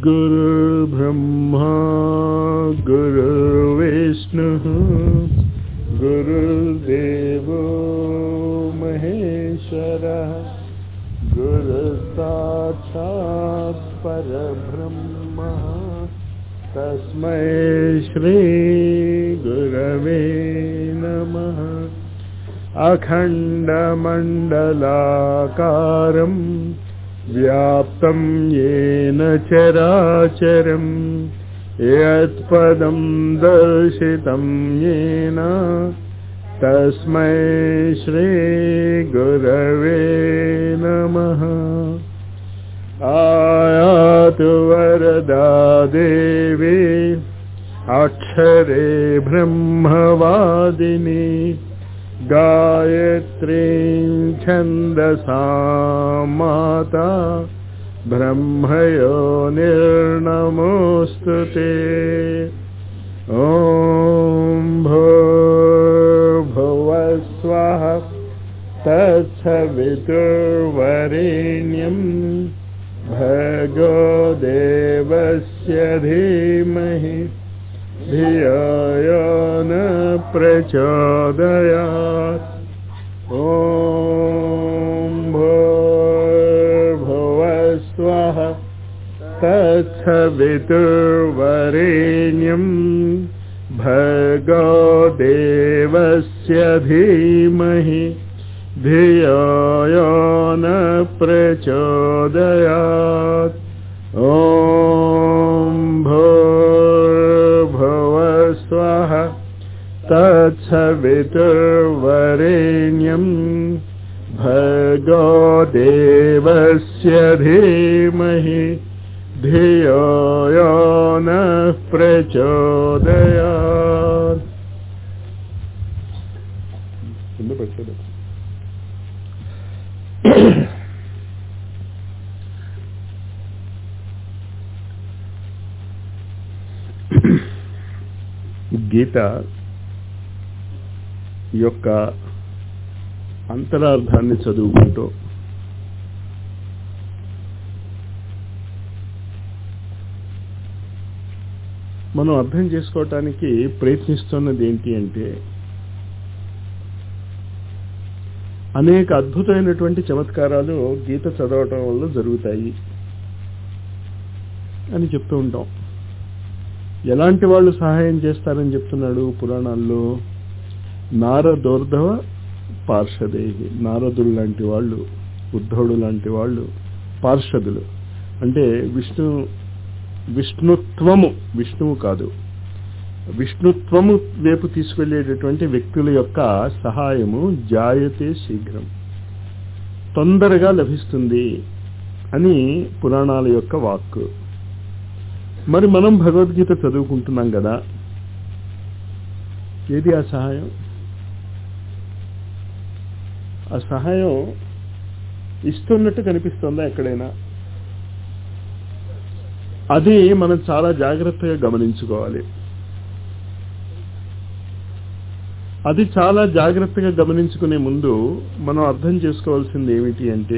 गुरुर्ब्रह्मा गुरुर्विष्णुः गुरुर्देवो महेश्वरः गुरुसाक्षात् परब्रह्मः तस्मै श्रीगुरवे नमः अखण्डमण्डलाकारम् व्याप्तं येन चराचरम् यत्पदं दर्शितं येन तस्मै श्रीगुरवे नमः आयातु वरदा देवी अक्षरे ब्रह्मवादिनी गायत्रीं छन्दसा माता ब्रह्मयो निर्नमोऽस्तु ते ॐ भूर्भुवस्वः तत्सवितुर्वरेण्यं भगो देवस्य धीमहि धियो यो न प्रचोदयात् ॐ भूर्भुवस्वः तत्सवितुर्वरेण्यं भगो देवस्य धीमहि धियो यो न प्रचोदयात् ॐ भूर्भुवस्वः तत्सवितुर्वरेण्यं भगो देवस्य धीमहि धियो यो नः प्रचोदयात् గీత యొక్క అంతరార్థాన్ని చదువుకుంటూ మనం అర్థం చేసుకోవటానికి ప్రయత్నిస్తున్నది ఏంటి అంటే అనేక అద్భుతమైనటువంటి చమత్కారాలు గీత చదవటం వల్ల జరుగుతాయి అని చెప్తూ ఉంటాం ఎలాంటి వాళ్ళు సహాయం చేస్తారని చెప్తున్నాడు పురాణాల్లో నారదోర్ధవ పార్షదేహి నారదులు లాంటి వాళ్ళు ఉద్ధవుడు లాంటి వాళ్ళు పార్షదులు అంటే విష్ణు విష్ణుత్వము విష్ణువు కాదు విష్ణుత్వము వైపు తీసుకెళ్లేటటువంటి వ్యక్తుల యొక్క సహాయము జాయతే శీఘ్రం తొందరగా లభిస్తుంది అని పురాణాల యొక్క వాక్కు మరి మనం భగవద్గీత చదువుకుంటున్నాం కదా ఏది ఆ సహాయం ఆ సహాయం ఇస్తున్నట్టు కనిపిస్తుందా ఎక్కడైనా అది మనం చాలా జాగ్రత్తగా గమనించుకోవాలి అది చాలా జాగ్రత్తగా గమనించుకునే ముందు మనం అర్థం చేసుకోవాల్సింది ఏమిటి అంటే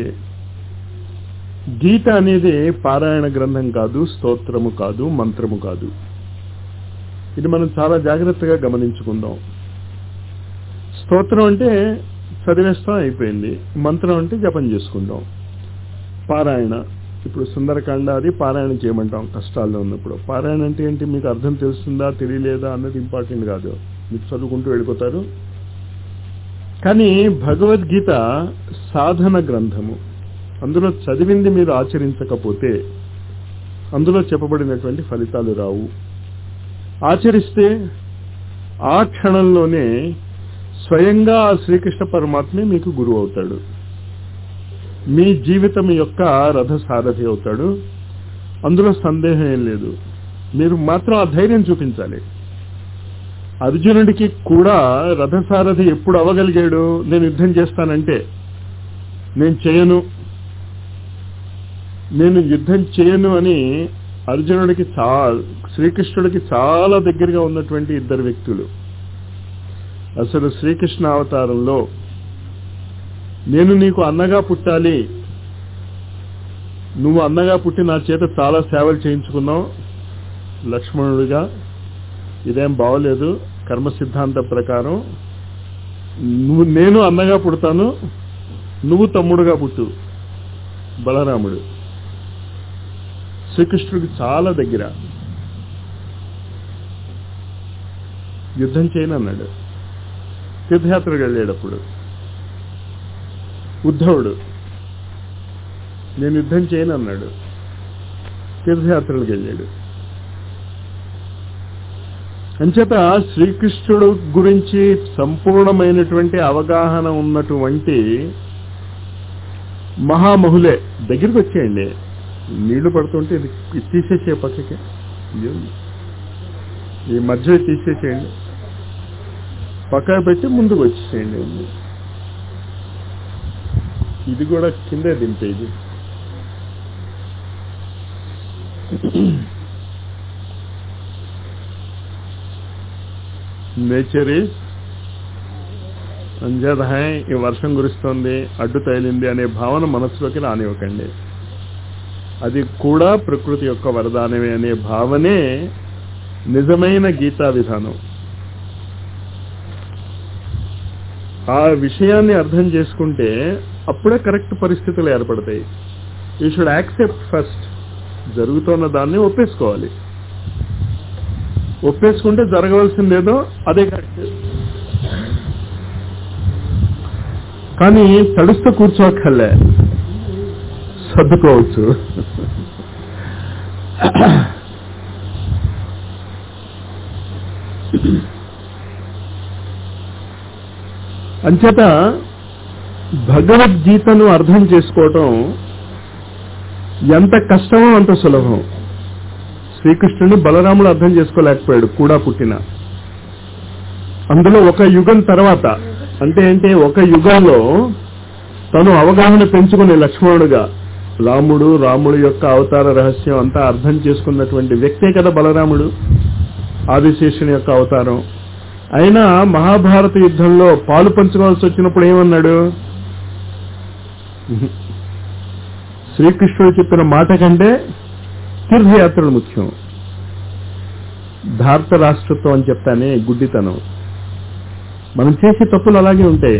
గీత అనేది పారాయణ గ్రంథం కాదు స్తోత్రము కాదు మంత్రము కాదు ఇది మనం చాలా జాగ్రత్తగా గమనించుకుందాం స్తోత్రం అంటే చదివేస్తాం అయిపోయింది మంత్రం అంటే జపం చేసుకుంటాం పారాయణ ఇప్పుడు సుందరకాండ అది పారాయణ చేయమంటాం కష్టాల్లో ఉన్నప్పుడు పారాయణ అంటే ఏంటి మీకు అర్థం తెలుస్తుందా తెలియలేదా అన్నది ఇంపార్టెంట్ కాదు మీకు చదువుకుంటూ వెళ్ళిపోతారు కానీ భగవద్గీత సాధన గ్రంథము అందులో చదివింది మీరు ఆచరించకపోతే అందులో చెప్పబడినటువంటి ఫలితాలు రావు ఆచరిస్తే ఆ క్షణంలోనే స్వయంగా ఆ శ్రీకృష్ణ పరమాత్మే మీకు గురువు అవుతాడు మీ జీవితం యొక్క రథసారథి అవుతాడు అందులో సందేహం ఏం లేదు మీరు మాత్రం ఆ ధైర్యం చూపించాలి అర్జునుడికి కూడా రథసారథి ఎప్పుడు అవ్వగలిగాడు నేను యుద్ధం చేస్తానంటే నేను చేయను నేను యుద్ధం చేయను అని అర్జునుడికి చాలా శ్రీకృష్ణుడికి చాలా దగ్గరగా ఉన్నటువంటి ఇద్దరు వ్యక్తులు అసలు శ్రీకృష్ణ అవతారంలో నేను నీకు అన్నగా పుట్టాలి నువ్వు అన్నగా పుట్టి నా చేత చాలా సేవలు చేయించుకున్నావు లక్ష్మణుడిగా ఇదేం బాగోలేదు కర్మ సిద్ధాంత ప్రకారం నువ్వు నేను అన్నగా పుడతాను నువ్వు తమ్ముడుగా పుట్టు బలరాముడు శ్రీకృష్ణుడికి చాలా దగ్గర యుద్ధం చేయను అన్నాడు తీర్థయాత్రకు వెళ్ళేటప్పుడు ఉద్ధవుడు నేను యుద్ధం చేయను అన్నాడు తీర్థయాత్రలకు వెళ్ళాడు అంచేత శ్రీకృష్ణుడు గురించి సంపూర్ణమైనటువంటి అవగాహన ఉన్నటువంటి మహామహులే దగ్గరికి వచ్చేయండి నీళ్లు పడుతుంటే ఇది ఇది తీసేసే పక్కకి ఇయ్యో. ఈ మధ్య తీసేసేయండి పక్కన పెట్టి ముందుకు వచ్చేసేయండి ఇది కూడా కిందే దింపేది నేచర్ ఈజ్ అంజద్ హై ఈ వర్షం కురుస్తోంది అడ్డు తగిలింది అనే భావన మనసులోకి రానివ్వకండి అది కూడా ప్రకృతి యొక్క వరదానమే అనే భావనే నిజమైన గీతా విధానం ఆ విషయాన్ని అర్థం చేసుకుంటే అప్పుడే కరెక్ట్ పరిస్థితులు ఏర్పడతాయి యూ షుడ్ యాక్సెప్ట్ ఫస్ట్ జరుగుతున్న దాన్ని ఒప్పేసుకోవాలి ఒప్పేసుకుంటే జరగవలసిందేదో అదే కరెక్ట్ కానీ తడుస్తూ కూర్చోక్కర్లే సర్దుకోవచ్చు అంచేత భగవద్గీతను అర్థం చేసుకోవటం ఎంత కష్టమో అంత సులభం శ్రీకృష్ణుని బలరాముడు అర్థం చేసుకోలేకపోయాడు కూడా పుట్టిన అందులో ఒక యుగం తర్వాత అంటే ఏంటి ఒక యుగంలో తను అవగాహన పెంచుకునే లక్ష్మణుడుగా రాముడు రాముడు యొక్క అవతార రహస్యం అంతా అర్థం చేసుకున్నటువంటి వ్యక్తే కదా బలరాముడు ఆదిశేషుని యొక్క అవతారం అయినా మహాభారత యుద్ధంలో పాలు పంచుకోవాల్సి వచ్చినప్పుడు ఏమన్నాడు శ్రీకృష్ణుడు చెప్పిన మాట కంటే తీర్థయాత్రలు ముఖ్యం భారత రాష్ట్రత్వం అని చెప్తానే గుడ్డితనం మనం చేసే తప్పులు అలాగే ఉంటాయి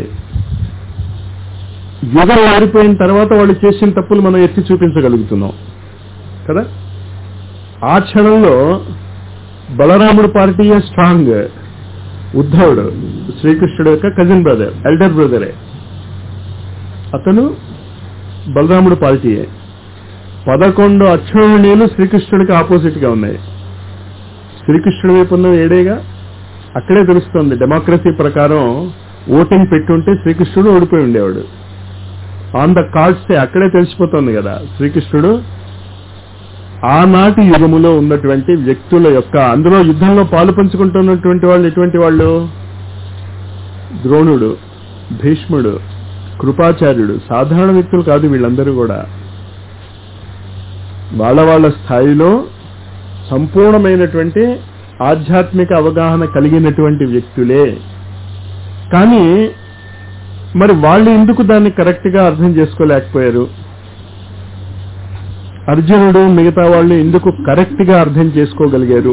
యుగం మారిపోయిన తర్వాత వాళ్ళు చేసిన తప్పులు మనం ఎత్తి చూపించగలుగుతున్నాం కదా ఆ క్షణంలో బలరాముడు పార్టీయే స్ట్రాంగ్ ఉద్ధవుడు శ్రీకృష్ణుడు యొక్క కజిన్ బ్రదర్ ఎల్డర్ బ్రదరే అతను బలరాముడు పార్టీయే పదకొండు అక్షోహిణీలు శ్రీకృష్ణుడికి ఆపోజిట్ గా ఉన్నాయి శ్రీకృష్ణుడి వైపు ఉన్న ఏడేగా అక్కడే తెలుస్తుంది డెమోక్రసీ ప్రకారం ఓటింగ్ పెట్టుంటే శ్రీకృష్ణుడు ఓడిపోయి ఉండేవాడు ఆన్ ద కార్డ్స్ అక్కడే తెలిసిపోతుంది కదా శ్రీకృష్ణుడు ఆనాటి యుగములో ఉన్నటువంటి వ్యక్తుల యొక్క అందులో యుద్ధంలో పాలు పంచుకుంటున్నటువంటి వాళ్ళు ఎటువంటి వాళ్ళు ద్రోణుడు భీష్ముడు కృపాచార్యుడు సాధారణ వ్యక్తులు కాదు వీళ్ళందరూ కూడా వాళ్ళ వాళ్ళ స్థాయిలో సంపూర్ణమైనటువంటి ఆధ్యాత్మిక అవగాహన కలిగినటువంటి వ్యక్తులే కానీ మరి వాళ్ళు ఎందుకు దాన్ని కరెక్ట్ గా అర్థం చేసుకోలేకపోయారు అర్జునుడు మిగతా వాళ్ళు ఎందుకు కరెక్ట్ గా అర్థం చేసుకోగలిగారు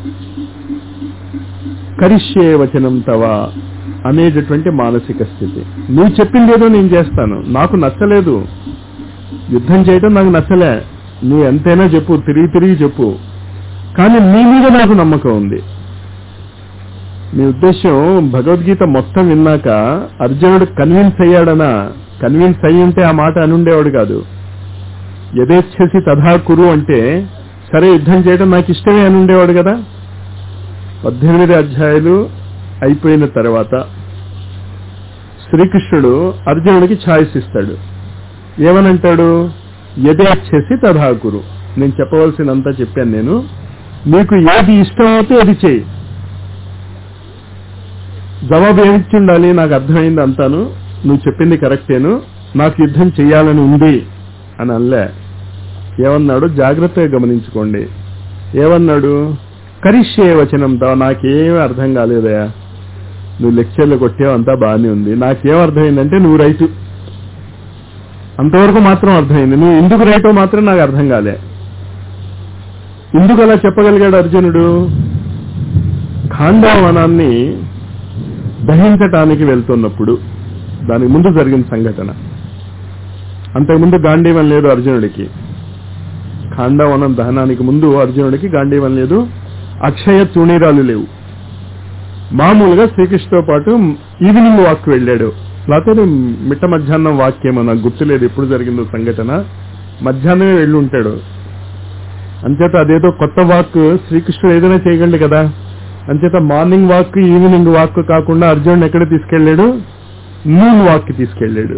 కరిష్యే వచనం తవ అనేటటువంటి మానసిక స్థితి నువ్వు చెప్పింది ఏదో నేను చేస్తాను నాకు నచ్చలేదు యుద్ధం చేయటం నాకు నచ్చలే నువ్వు ఎంతైనా చెప్పు తిరిగి తిరిగి చెప్పు కానీ నీ మీద నాకు నమ్మకం ఉంది మీ ఉద్దేశం భగవద్గీత మొత్తం విన్నాక అర్జునుడు కన్విన్స్ అయ్యాడనా కన్విన్స్ అయ్యి ఉంటే ఆ మాట అనుండేవాడు కాదు యథేచ్ఛసి తథా కురు అంటే సరే యుద్ధం చేయడం నాకు ఇష్టమే అని ఉండేవాడు కదా పద్దెనిమిది అధ్యాయులు అయిపోయిన తర్వాత శ్రీకృష్ణుడు అర్జునుడికి ఛాయిస్ ఇస్తాడు ఏమనంటాడు యథేచ్ఛసి తథా కురు నేను చెప్పవలసినంత చెప్పాను నేను నీకు ఏది ఇష్టం అవుతే అది చేయి జవాబు ఏమిచ్చి ఉండాలి నాకు అర్థమైంది అంతాను నువ్వు చెప్పింది కరెక్టేను నాకు యుద్ధం చెయ్యాలని ఉంది అని అనలే ఏమన్నాడు జాగ్రత్తగా గమనించుకోండి ఏమన్నాడు కరిష్యే వచనంతో నాకేమీ అర్థం కాలేదయా నువ్వు లెక్చర్లు కొట్టావు అంతా బాగానే ఉంది నాకేం అర్థమైందంటే నువ్వు రైతు అంతవరకు మాత్రం అర్థమైంది నువ్వు ఎందుకు రైటో మాత్రం నాకు అర్థం కాలే ఎందుకు అలా చెప్పగలిగాడు అర్జునుడు ఖాండావనాన్ని దహించటానికి వెళ్తున్నప్పుడు దానికి ముందు జరిగిన సంఘటన అంతకుముందు గాంధీవం లేదు అర్జునుడికి ఖాండవనం దహనానికి ముందు అర్జునుడికి గాంధీవం లేదు అక్షయ తుణీరాలు లేవు మామూలుగా శ్రీకృష్ణతో పాటు ఈవినింగ్ వాక్ వెళ్ళాడు లేకపోతే మిట్ట మధ్యాహ్నం వాక్ ఏమో నాకు గుర్తులేదు ఎప్పుడు జరిగిందో సంఘటన మధ్యాహ్నమే వెళ్ళి ఉంటాడు అంచేత అదేదో కొత్త వాక్ శ్రీకృష్ణుడు ఏదైనా చేయగలడు కదా అంచేత మార్నింగ్ వాక్ ఈవినింగ్ వాక్ కాకుండా అర్జునుడు ఎక్కడ తీసుకెళ్లాడు నూన్ వాక్ తీసుకెళ్లాడు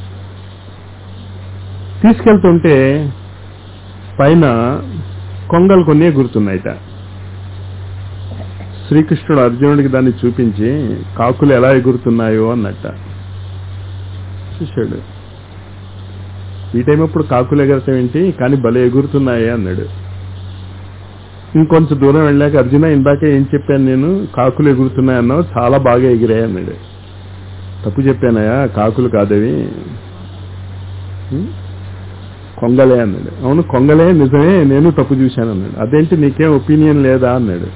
తీసుకెళ్తుంటే పైన కొంగలు కొన్ని ఎగురుతున్నాయిట శ్రీకృష్ణుడు అర్జునుడికి దాన్ని చూపించి కాకులు ఎలా ఎగురుతున్నాయో అన్నట్ట చూశాడు ఈ టైం అప్పుడు కాకులు ఎగరటం ఏంటి కానీ భలే ఎగురుతున్నాయే అన్నాడు ఇంకొంచెం దూరం వెళ్ళాక అర్జున ఇందాక ఏం చెప్పాను నేను కాకులు ఎగురుతున్నాయి అన్నావు చాలా బాగా ఎగిరాయి అన్నాడు తప్పు చెప్పానయా కాకులు కాదవి ఉం? కొంగలే అన్నాడు అవును కొంగలే నిజమే నేను తప్పు చూశాను అన్నాడు అదేంటి నీకేం ఒపీనియన్ లేదా అన్నాడు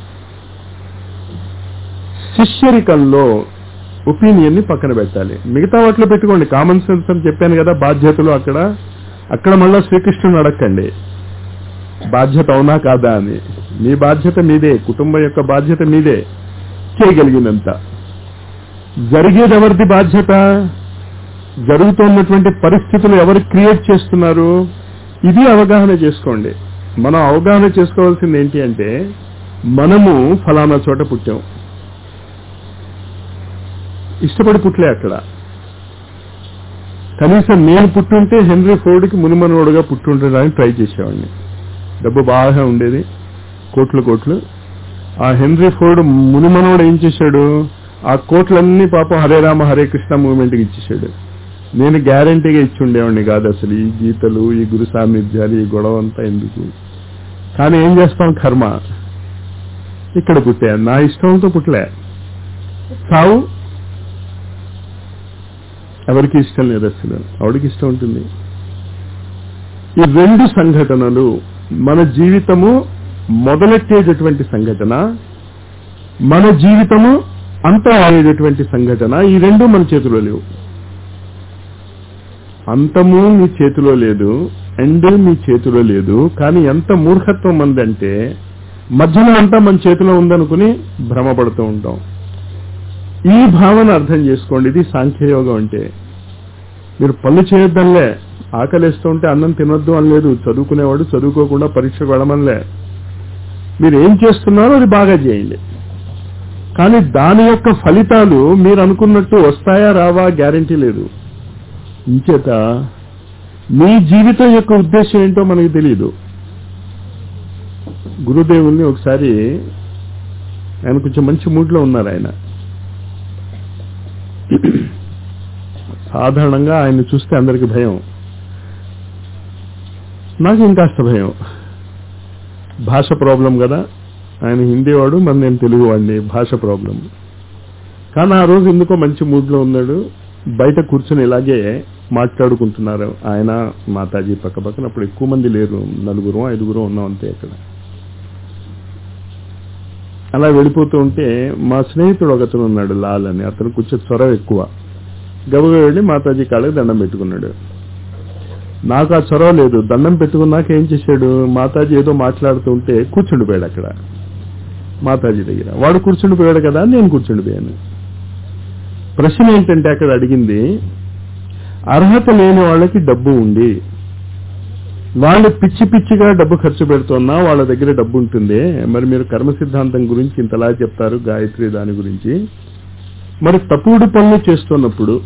శిష్యరికంలో ఒపీనియన్ ని పక్కన పెట్టాలి మిగతా వాటిలో పెట్టుకోండి కామన్ సెన్స్ అని చెప్పాను కదా బాధ్యతలు అక్కడ అక్కడ మళ్ళా శ్రీకృష్ణుని అడగండి బాధ్యత అవునా కాదా అని మీ బాధ్యత మీదే కుటుంబం యొక్క బాధ్యత మీదే చేయగలిగినంత జరిగేది ఎవరిది బాధ్యత జరుగుతున్నటువంటి పరిస్థితులు ఎవరు క్రియేట్ చేస్తున్నారు ఇది అవగాహన చేసుకోండి మనం అవగాహన చేసుకోవాల్సింది ఏంటి అంటే మనము ఫలానా చోట పుట్టాం ఇష్టపడి పుట్టలే అక్కడ కనీసం నేను పుట్టుంటే హెన్రీ ఫోర్డ్కి మునిమనోడుగా పుట్టుండడానికి ట్రై చేసేవాడిని డబ్బు బాగా ఉండేది కోట్లు కోట్లు ఆ హెన్రీ ఫోర్డ్ మునిమనోడు ఏం చేశాడు ఆ కోట్లన్నీ పాపం హరే రామ హరే కృష్ణ మూవ్మెంట్కి ఇచ్చేసాడు నేను గ్యారంటీగా ఇచ్చి ఉండేవాడిని కాదు అసలు ఈ గీతలు ఈ గురు సాన్నిధ్యాలు ఈ గొడవ అంతా ఎందుకు కానీ ఏం చేస్తాం కర్మ ఇక్కడ పుట్టా నా ఇష్టంతో పుట్టలే సావు ఎవరికి ఇష్టం లేదు అసలు ఆవిడకి ఇష్టం ఉంటుంది ఈ రెండు సంఘటనలు మన జీవితము మొదలెట్టేటటువంటి సంఘటన మన జీవితము అంతా అయ్యేటటువంటి సంఘటన ఈ రెండు మన చేతిలో లేవు అంతము మీ చేతిలో లేదు ఎండ్ మీ చేతిలో లేదు కానీ ఎంత మూర్ఖత్వం మందంటే మధ్యలో అంతా మన చేతిలో ఉందనుకుని భ్రమపడుతూ ఉంటాం ఈ భావన అర్థం చేసుకోండి ఇది సాంఖ్యయోగం అంటే మీరు పనులు చేయొద్దనిలే ఆకలిస్తూ ఉంటే అన్నం తినొద్దు అని లేదు చదువుకునేవాడు చదువుకోకుండా పరీక్షకు వెళ్ళమనిలే మీరు ఏం చేస్తున్నారో అది బాగా చేయండి కానీ దాని యొక్క ఫలితాలు మీరు అనుకున్నట్టు వస్తాయా రావా గ్యారంటీ లేదు ఇంచేత మీ జీవితం యొక్క ఉద్దేశం ఏంటో మనకి తెలియదు గురుదేవుల్ని ఒకసారి ఆయన కొంచెం మంచి మూడ్లో ఉన్నారు ఆయన సాధారణంగా ఆయన చూస్తే అందరికి భయం నాకు ఇంకాస్త భయం భాష ప్రాబ్లం కదా ఆయన హిందీ వాడు మరి నేను తెలుగు వాడిని భాష ప్రాబ్లం కానీ ఆ రోజు ఎందుకో మంచి మూడ్లో ఉన్నాడు బయట కూర్చొని ఇలాగే మాట్లాడుకుంటున్నారు ఆయన మాతాజీ పక్క పక్కన అప్పుడు ఎక్కువ మంది లేరు నలుగురు ఐదుగురు ఉన్నాం అంతే ఇక్కడ అలా వెళ్ళిపోతూ ఉంటే మా స్నేహితుడు ఒకతను ఉన్నాడు లాల్ అని అతను కొంచెం చొరవ ఎక్కువ గబగబా వెళ్ళి మాతాజీ కాళ్ళకి దండం పెట్టుకున్నాడు నాకు ఆ చొరవ లేదు దండం పెట్టుకున్నాక ఏం చేశాడు మాతాజీ ఏదో మాట్లాడుతుంటే కూర్చుండిపోయాడు అక్కడ మాతాజీ దగ్గర వాడు కూర్చుండిపోయాడు కదా అని నేను కూర్చుండిపోయాను ప్రశ్న ఏంటంటే అక్కడ అడిగింది అర్హత లేని వాళ్ళకి డబ్బు ఉండి వాళ్ళు పిచ్చి పిచ్చిగా డబ్బు ఖర్చు పెడుతున్నా వాళ్ళ దగ్గర డబ్బు ఉంటుంది మరి మీరు కర్మ సిద్ధాంతం గురించి ఇంతలా చెప్తారు గాయత్రి దాని గురించి మరి తప్పుడు పనులు చేస్తున్నప్పుడు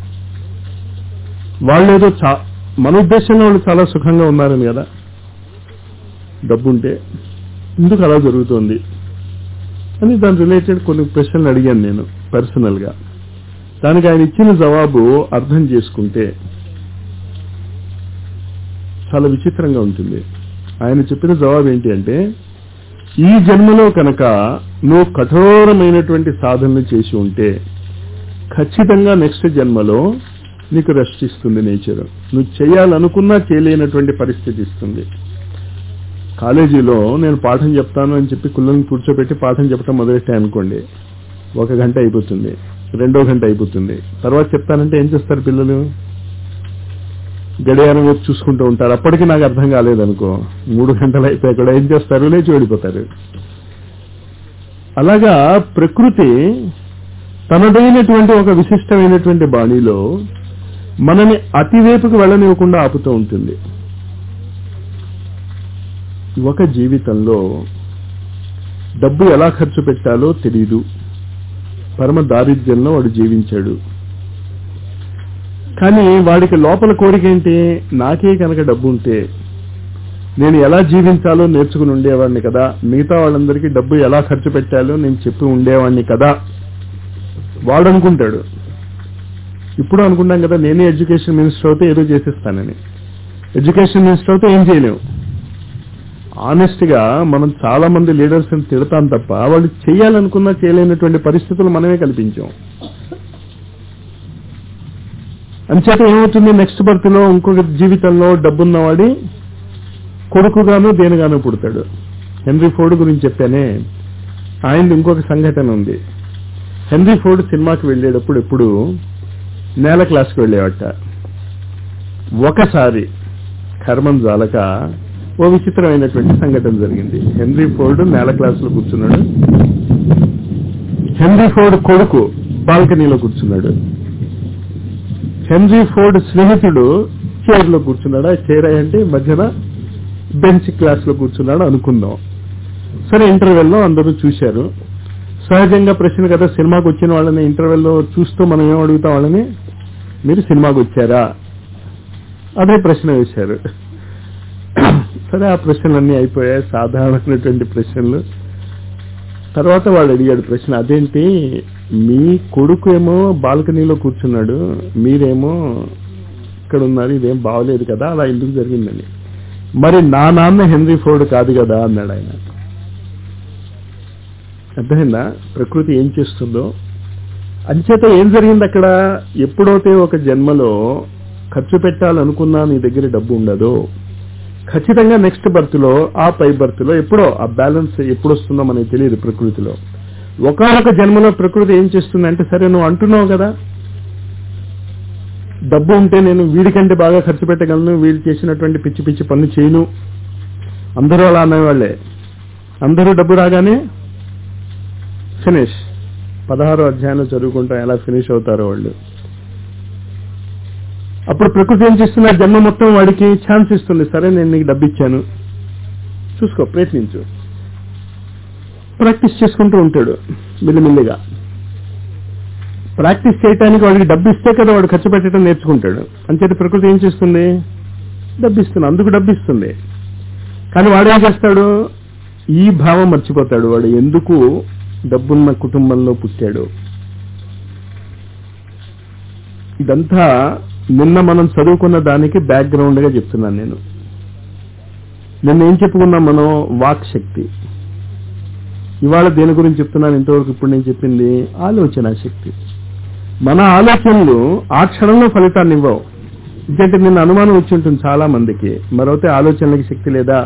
వాళ్ళేదో చా మన ఉద్దేశంలో వాళ్ళు చాలా సుఖంగా ఉన్నారని కదా డబ్బుంటే ఎందుకు అలా జరుగుతోంది అని దాని రిలేటెడ్ కొన్ని ప్రశ్నలు అడిగాను నేను పర్సనల్ గా దానికి ఆయన ఇచ్చిన జవాబు అర్థం చేసుకుంటే చాలా విచిత్రంగా ఉంటుంది ఆయన చెప్పిన జవాబు ఏంటి అంటే ఈ జన్మలో కనుక నువ్వు కఠోరమైనటువంటి సాధనలు చేసి ఉంటే ఖచ్చితంగా నెక్స్ట్ జన్మలో నీకు రెస్ట్ ఇస్తుంది నేచర్ నువ్వు చేయాలనుకున్నా చేయలేనటువంటి పరిస్థితి ఇస్తుంది కాలేజీలో నేను పాఠం చెప్తాను అని చెప్పి పిల్లల్ని కూర్చోబెట్టి పాఠం చెప్పడం మొదలెట్టాను అనుకోండి ఒక గంట అయిపోతుంది రెండో గంట అయిపోతుంది తర్వాత చెప్తానంటే ఏం చేస్తారు పిల్లలు గడియారం వైపు చూసుకుంటూ ఉంటారు అప్పటికి నాకు అర్థం కాలేదనుకో మూడు గంటలు అయిపోయి కూడా ఏం చేస్తారు లేచి ఓడిపోతారు అలాగా ప్రకృతి తనదైనటువంటి ఒక విశిష్టమైనటువంటి బాణీలో మనని అతివైపుకు వెళ్ళనివ్వకుండా ఆపుతూ ఉంటుంది ఒక జీవితంలో డబ్బు ఎలా ఖర్చు పెట్టాలో తెలియదు పరమ దారిద్ర్యంలో వాడు జీవించాడు కానీ వాడికి లోపల కోరిక ఏంటి నాకే కనుక డబ్బు ఉంటే నేను ఎలా జీవించాలో నేర్చుకుని ఉండేవాడిని కదా మిగతా వాళ్ళందరికీ డబ్బు ఎలా ఖర్చు పెట్టాలో నేను చెప్పి ఉండేవాడిని కదా వాడు అనుకుంటాడు ఇప్పుడు అనుకుంటాం కదా నేనే ఎడ్యుకేషన్ మినిస్టర్ అయితే ఏదో చేసేస్తానని ఎడ్యుకేషన్ మినిస్టర్ అయితే ఏం చేయలేము ఆనెస్ట్ గా మనం చాలా మంది లీడర్స్ తిడతాం తప్ప వాళ్ళు చేయాలనుకున్నా చేయలేనటువంటి పరిస్థితులు మనమే కల్పించాం అంచేత ఏమవుతుంది నెక్స్ట్ బర్త్ లో ఇంకొక జీవితంలో డబ్బున్నవాడి కొడుకుగాను దేనిగాను పుడతాడు హెన్రీ ఫోర్డ్ గురించి చెప్పానే ఆయన ఇంకొక సంఘటన ఉంది హెన్రీ ఫోర్డ్ సినిమాకి వెళ్ళేటప్పుడు ఎప్పుడు నేల క్లాస్కి వెళ్ళేవట ఒకసారి కర్మం జాలక ఓ విచిత్రమైనటువంటి సంఘటన జరిగింది హెన్రీ ఫోర్డ్ నేల క్లాసులో కూర్చున్నాడు హెన్రీ ఫోర్డ్ కొడుకు బాల్కనీలో కూర్చున్నాడు హెన్రీ ఫోర్డ్ స్నేహితుడు చైర్ లో కూర్చున్నాడు ఆ చైర్ అంటే మధ్యన బెంచ్ క్లాస్ లో కూర్చున్నాడు అనుకుందాం సరే ఇంటర్వెల్ లో అందరూ చూశారు సహజంగా ప్రశ్న కదా సినిమాకి వచ్చిన వాళ్ళని ఇంటర్వెల్ లో చూస్తూ మనం ఏం అడుగుతాం వాళ్ళని మీరు సినిమాకి వచ్చారా అదే ప్రశ్న వేశారు సరే ఆ ప్రశ్నలన్నీ అయిపోయాయి సాధారణమైనటువంటి ప్రశ్నలు తర్వాత వాడు అడిగాడు ప్రశ్న అదేంటి మీ కొడుకు ఏమో బాల్కనీలో కూర్చున్నాడు మీరేమో ఇక్కడ ఉన్నారు ఇదేం బాగలేదు కదా అలా ఎందుకు జరిగిందని మరి నా నాన్న హెన్రీ ఫోర్డ్ కాదు కదా అన్నాడు ఆయన అర్థమైందా ప్రకృతి ఏం చేస్తుందో అంచేత ఏం జరిగింది అక్కడ ఎప్పుడైతే ఒక జన్మలో ఖర్చు పెట్టాలనుకున్నా నీ దగ్గర డబ్బు ఉండదో ఖచ్చితంగా నెక్స్ట్ బర్త్ లో ఆ పై బర్త్ లో ఎప్పుడో ఆ బ్యాలెన్స్ ఎప్పుడు వస్తుందో మనకి తెలియదు ప్రకృతిలో ఒకనొక జన్మలో ప్రకృతి ఏం చేస్తుందంటే సరే నువ్వు అంటున్నావు కదా డబ్బు ఉంటే నేను వీడికంటే బాగా ఖర్చు పెట్టగలను వీడు చేసినటువంటి పిచ్చి పిచ్చి పనులు చేయను అందరూ అలా అనేవాళ్లే అందరూ డబ్బు రాగానే ఫినిష్ పదహారో అధ్యాయంలో చదువుకుంటాం ఎలా ఫినిష్ అవుతారో వాళ్ళు అప్పుడు ప్రకృతి ఏం చేస్తుంది ఆ జన్మ మొత్తం వాడికి ఛాన్స్ ఇస్తుంది సరే నేను నీకు డబ్బు ఇచ్చాను చూసుకో ప్రయత్నించు ప్రాక్టీస్ చేసుకుంటూ ఉంటాడు మిల్లిమిల్లిగా ప్రాక్టీస్ చేయడానికి వాడికి డబ్బు ఇస్తే కదా వాడు ఖర్చు పెట్టడం నేర్చుకుంటాడు అంచేది ప్రకృతి ఏం చేస్తుంది డబ్బు ఇస్తుంది అందుకు డబ్బు ఇస్తుంది కానీ వాడు ఏం చేస్తాడు ఈ భావం మర్చిపోతాడు వాడు ఎందుకు డబ్బున్న కుటుంబంలో పుట్టాడు ఇదంతా నిన్న మనం చదువుకున్న దానికి బ్యాక్గ్రౌండ్ గా చెప్తున్నాను నేను నిన్న ఏం చెప్పుకున్నాం మనం వాక్ శక్తి ఇవాళ దేని గురించి చెప్తున్నాను ఇంతవరకు ఇప్పుడు నేను చెప్పింది ఆలోచన శక్తి మన ఆలోచనలు ఆ క్షణంలో ఫలితాన్ని ఇవ్వవు ఎందుకంటే నిన్న అనుమానం వచ్చి ఉంటుంది చాలా మందికి మరొకటి ఆలోచనలకి శక్తి లేదా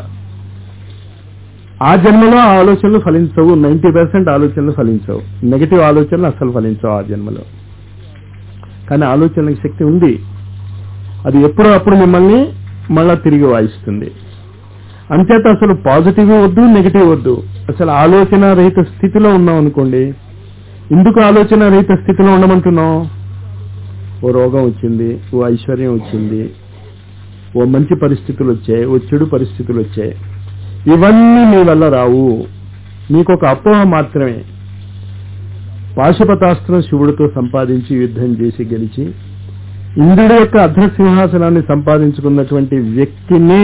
ఆ జన్మలో ఆ ఆలోచనలు ఫలించవు నైన్టీ పర్సెంట్ ఆలోచనలు ఫలించవు నెగటివ్ ఆలోచనలు అసలు ఫలించవు ఆ జన్మలో కానీ ఆలోచనలకు శక్తి ఉంది అది ఎప్పుడో అప్పుడు మిమ్మల్ని మళ్ళా తిరిగి వాయిస్తుంది అంచేత అసలు పాజిటివ్ వద్దు నెగిటివ్ వద్దు అసలు ఆలోచన రహిత స్థితిలో ఉన్నాం అనుకోండి ఎందుకు ఆలోచన రహిత స్థితిలో ఉండమంటున్నాం ఓ రోగం వచ్చింది ఓ ఐశ్వర్యం వచ్చింది ఓ మంచి పరిస్థితులు వచ్చాయి ఓ చెడు పరిస్థితులు వచ్చాయి ఇవన్నీ మీ వల్ల రావు మీకు ఒక అపోహ మాత్రమే పాశుపతాస్త్రం శివుడితో సంపాదించి యుద్ధం చేసి గెలిచి ఇంద్రుడి యొక్క అర్ధసింహాసనాన్ని సంపాదించుకున్నటువంటి వ్యక్తినే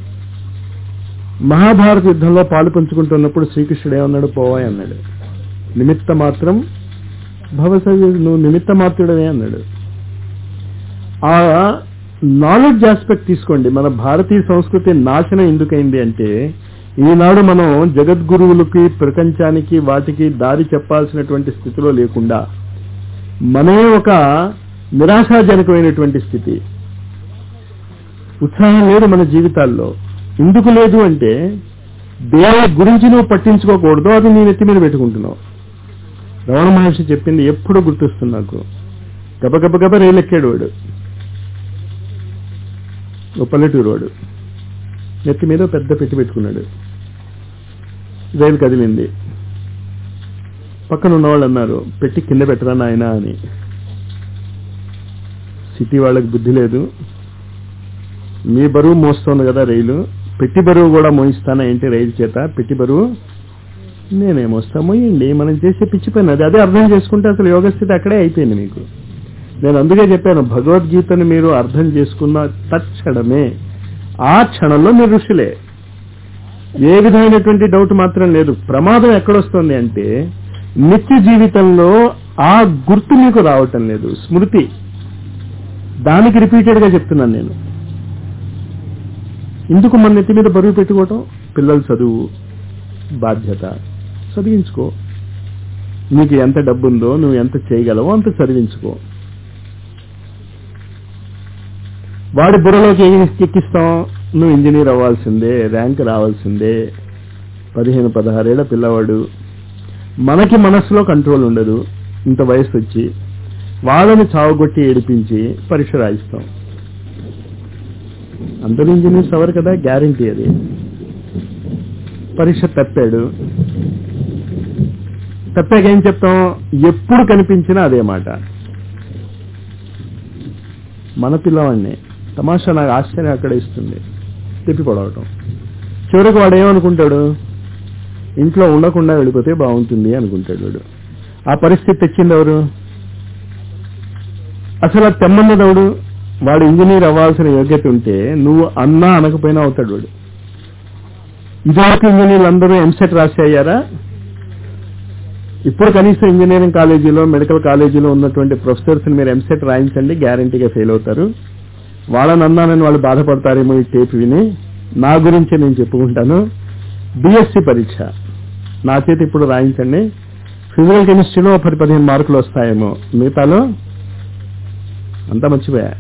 మహాభారత యుద్ధంలో పాలు పంచుకుంటున్నప్పుడు శ్రీకృష్ణుడు ఏమన్నాడు పోవాయి అన్నాడు నిమిత్త మాత్రం భవసవ్య నువ్వు నిమిత్త మాత్రుడవే అన్నాడు ఆ నాలెడ్జ్ ఆస్పెక్ట్ తీసుకోండి మన భారతీయ సంస్కృతి నాశనం ఎందుకైంది అంటే ఈనాడు మనం జగద్గురువులకి ప్రపంచానికి వాటికి దారి చెప్పాల్సినటువంటి స్థితిలో లేకుండా మనమే ఒక నిరాశాజనకమైనటువంటి స్థితి ఉత్సాహం లేదు మన జీవితాల్లో ఎందుకు లేదు అంటే దేవుడి గురించి నువ్వు పట్టించుకోకూడదు అది నీ నెత్తి మీద పెట్టుకుంటున్నావు రమణ మహర్షి చెప్పింది ఎప్పుడూ గుర్తొస్తుంది నాకు గబ గబ గబ రైలు ఎక్కాడు వాడు ఓ పల్లెటూరు వాడు నెత్తి మీద పెద్ద పెట్టి పెట్టుకున్నాడు రైలు కదిలింది పక్కన ఉన్నవాళ్ళు అన్నారు పెట్టి కింద పెట్టరా నాయన అని సిటీ వాళ్ళకి బుద్ధి లేదు మీ బరువు మోస్తోంది కదా రైలు పెట్టి బరువు కూడా మోయిస్తానా ఏంటి రైలు చేత పెట్టి బరువు నేనే మోస్తా మోయండి మనం చేసే పిచ్చి పని అది అదే అర్థం చేసుకుంటే అసలు యోగస్థితి అక్కడే అయిపోయింది మీకు నేను అందుకే చెప్పాను భగవద్గీతను మీరు అర్థం చేసుకున్న తక్షణమే ఆ క్షణంలో మీరు ఋషులే ఏ విధమైనటువంటి డౌట్ మాత్రం లేదు ప్రమాదం ఎక్కడొస్తుంది అంటే నిత్య జీవితంలో ఆ గుర్తు మీకు రావటం లేదు స్మృతి దానికి రిపీటెడ్ గా చెప్తున్నాను నేను ఎందుకు మన నెత్తి మీద బరువు పెట్టుకోవటం పిల్లల చదువు బాధ్యత చదివించుకో నీకు ఎంత డబ్బు ఉందో నువ్వు ఎంత చేయగలవో అంత చదివించుకో వాడి బుర్రలోకి ఏమి ఎక్కిస్తాం నువ్వు ఇంజనీర్ అవ్వాల్సిందే ర్యాంక్ రావాల్సిందే పదిహేను పదహారేళ్ల పిల్లవాడు మనకి మనసులో కంట్రోల్ ఉండదు ఇంత వయసు వచ్చి వాళ్ళని చావగొట్టి ఏడిపించి పరీక్ష రాయిస్తాం అందరూ ఇంజనీర్స్ అవరు కదా గ్యారంటీ అది పరీక్ష తప్పాడు తప్పాక ఏం చెప్తాం ఎప్పుడు కనిపించినా అదే మాట మన పిల్లవాడిని తమాషా నాకు ఆశ్చర్యం అక్కడ ఇస్తుంది తిప్పి పడవటం చివరికి వాడు ఏమనుకుంటాడు ఇంట్లో ఉండకుండా వెళ్ళిపోతే బాగుంటుంది అనుకుంటాడు వాడు ఆ పరిస్థితి తెచ్చింది ఎవరు అసలు అది తెమ్మన్నదవుడు వాడు ఇంజనీర్ అవ్వాల్సిన యోగ్యత ఉంటే నువ్వు అన్నా అనకపోయినా అవుతాడు వాడు ఇదివరకు ఇంజనీర్లు అందరూ ఎంసెట్ రాసి అయ్యారా ఇప్పుడు కనీసం ఇంజనీరింగ్ కాలేజీలో మెడికల్ కాలేజీలో ఉన్నటువంటి ప్రొఫెసర్స్ మీరు ఎంసెట్ రాయించండి గ్యారంటీగా ఫెయిల్ అవుతారు వాళ్ళని అన్నానని వాళ్ళు బాధపడతారేమో ఈ టేప్ విని నా గురించే నేను చెప్పుకుంటాను బిఎస్సి పరీక్ష నా చేతి ఇప్పుడు రాయించండి ఫిజికల్ కెమిస్ట్రీలో పది పదిహేను మార్కులు వస్తాయేమో మిగతాలో అంతా మర్చిపోయా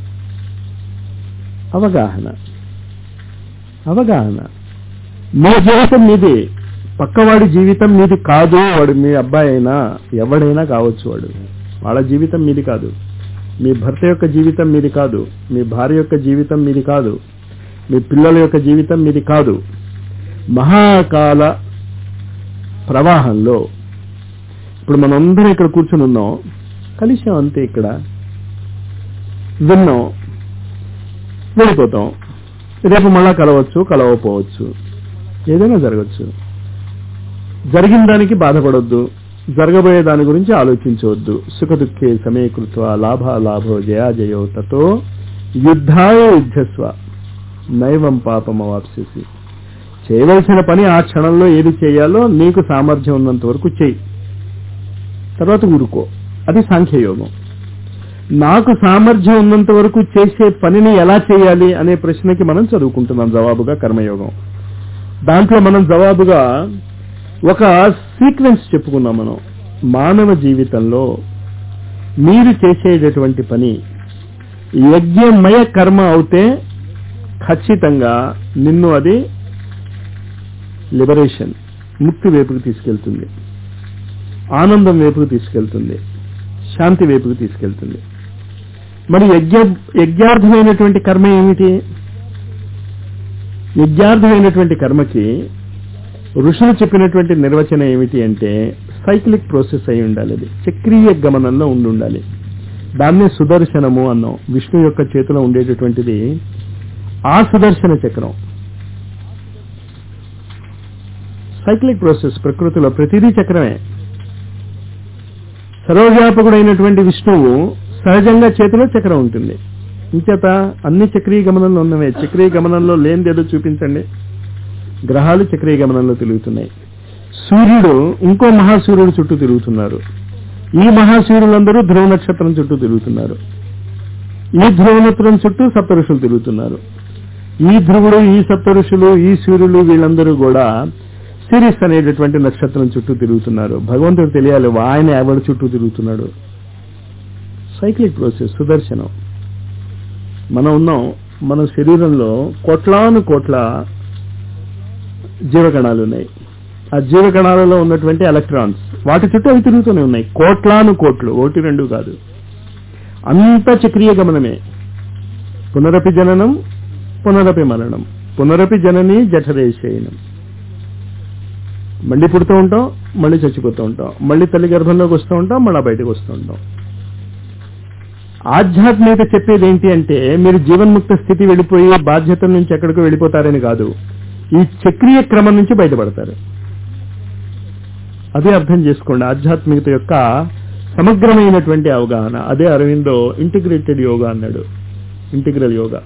అవగాహన అవగాహన మీ జీవితం మీది పక్కవాడి జీవితం మీది కాదు వాడు మీ అబ్బాయి అయినా ఎవడైనా కావచ్చు వాడు వాళ్ళ జీవితం మీది కాదు మీ భర్త యొక్క జీవితం మీది కాదు మీ భార్య యొక్క జీవితం మీది కాదు మీ పిల్లల యొక్క జీవితం మీది కాదు మహాకాల ప్రవాహంలో ఇప్పుడు మనందరం ఇక్కడ కూర్చుని ఉన్నాం కలిసాం అంతే ఇక్కడ విన్నాం వెళ్ళిపోతాం రేపు మళ్ళా కలవచ్చు కలవకపోవచ్చు ఏదైనా జరగచ్చు జరిగిన దానికి బాధపడొద్దు జరగబోయే దాని గురించి ఆలోచించవద్దు సుఖ దుఃఖే సమీకృత్వ లాభ లాభో జయాజయో తతో యుద్ధాయ యుద్ధస్వ నైవం పాపం అవాప్సేసి చేయవలసిన పని ఆ క్షణంలో ఏది చేయాలో నీకు సామర్థ్యం ఉన్నంత వరకు చేయి తర్వాత ఊరుకో అది సాంఖ్యయోగం నాకు సామర్థ్యం ఉన్నంత వరకు చేసే పనిని ఎలా చేయాలి అనే ప్రశ్నకి మనం చదువుకుంటున్నాం జవాబుగా కర్మయోగం దాంట్లో మనం జవాబుగా ఒక సీక్వెన్స్ చెప్పుకున్నాం మనం మానవ జీవితంలో మీరు చేసేటటువంటి పని యజ్ఞమయ కర్మ అవుతే ఖచ్చితంగా నిన్ను అది లిబరేషన్ ముక్తి వైపుకు తీసుకెళ్తుంది ఆనందం వైపుకు తీసుకెళ్తుంది శాంతి వైపుకు తీసుకెళ్తుంది మరి యజ్ఞ యజ్ఞార్థమైనటువంటి కర్మ ఏమిటి యజ్ఞార్థమైనటువంటి కర్మకి ఋషులు చెప్పినటువంటి నిర్వచనం ఏమిటి అంటే సైక్లిక్ ప్రాసెస్ అయి ఉండాలి అది చక్రీయ గమనంలో ఉండి ఉండాలి దాన్నే సుదర్శనము అన్నాం విష్ణు యొక్క చేతిలో ఉండేటటువంటిది ఆ సుదర్శన చక్రం సైక్లిక్ ప్రాసెస్ ప్రకృతిలో ప్రతిదీ చక్రమే సర్వవ్యాపకుడైనటువంటి విష్ణువు సహజంగా చేతిలో చక్రం ఉంటుంది ఇంచేత అన్ని చక్రీయ గమనంలో ఉన్నవే చక్రీయ గమనంలో లేనిదేదో చూపించండి గ్రహాలు చక్రీయ గమనంలో తిరుగుతున్నాయి సూర్యుడు ఇంకో మహాసూర్యుడు చుట్టూ తిరుగుతున్నారు ఈ మహాసూర్యులందరూ ధ్రువ నక్షత్రం చుట్టూ తిరుగుతున్నారు ఈ ధ్రువ నక్షత్రం చుట్టూ సప్తఋషులు తిరుగుతున్నారు ఈ ధ్రువుడు ఈ సప్తఋషులు ఈ సూర్యులు వీళ్ళందరూ కూడా సిరిస్ అనేటటువంటి నక్షత్రం చుట్టూ తిరుగుతున్నారు భగవంతుడు తెలియాలి ఆయన ఎవరి చుట్టూ తిరుగుతున్నాడు సైక్లిక్ ప్రాసెస్ సుదర్శనం మనం ఉన్నాం మన శరీరంలో కోట్లాను కోట్ల జీవకణాలు ఉన్నాయి ఆ జీవకణాలలో ఉన్నటువంటి ఎలక్ట్రాన్స్ వాటి చుట్టూ అవి తిరుగుతూనే ఉన్నాయి కోట్లాను కోట్లు ఒకటి రెండు కాదు అంత చక్రీయ గమనమే పునరపి జననం పునరపి మరణం పునరపి జనని జఠరేశయనం మళ్ళీ పుడుతూ ఉంటాం మళ్ళీ చచ్చిపోతూ ఉంటాం మళ్ళీ తల్లి గర్భంలోకి వస్తూ ఉంటాం మళ్ళీ బయటకు వస్తూ ఉంటాం ఆధ్యాత్మికత చెప్పేది ఏంటి అంటే మీరు జీవన్ముక్త స్థితి వెళ్ళిపోయి బాధ్యత నుంచి ఎక్కడికో వెళ్ళిపోతారని కాదు ఈ చక్రీయ క్రమం నుంచి బయటపడతారు అదే అర్థం చేసుకోండి ఆధ్యాత్మికత యొక్క సమగ్రమైనటువంటి అవగాహన అదే అరవిందో ఇంటిగ్రేటెడ్ యోగా అన్నాడు ఇంటిగ్రల్ యోగా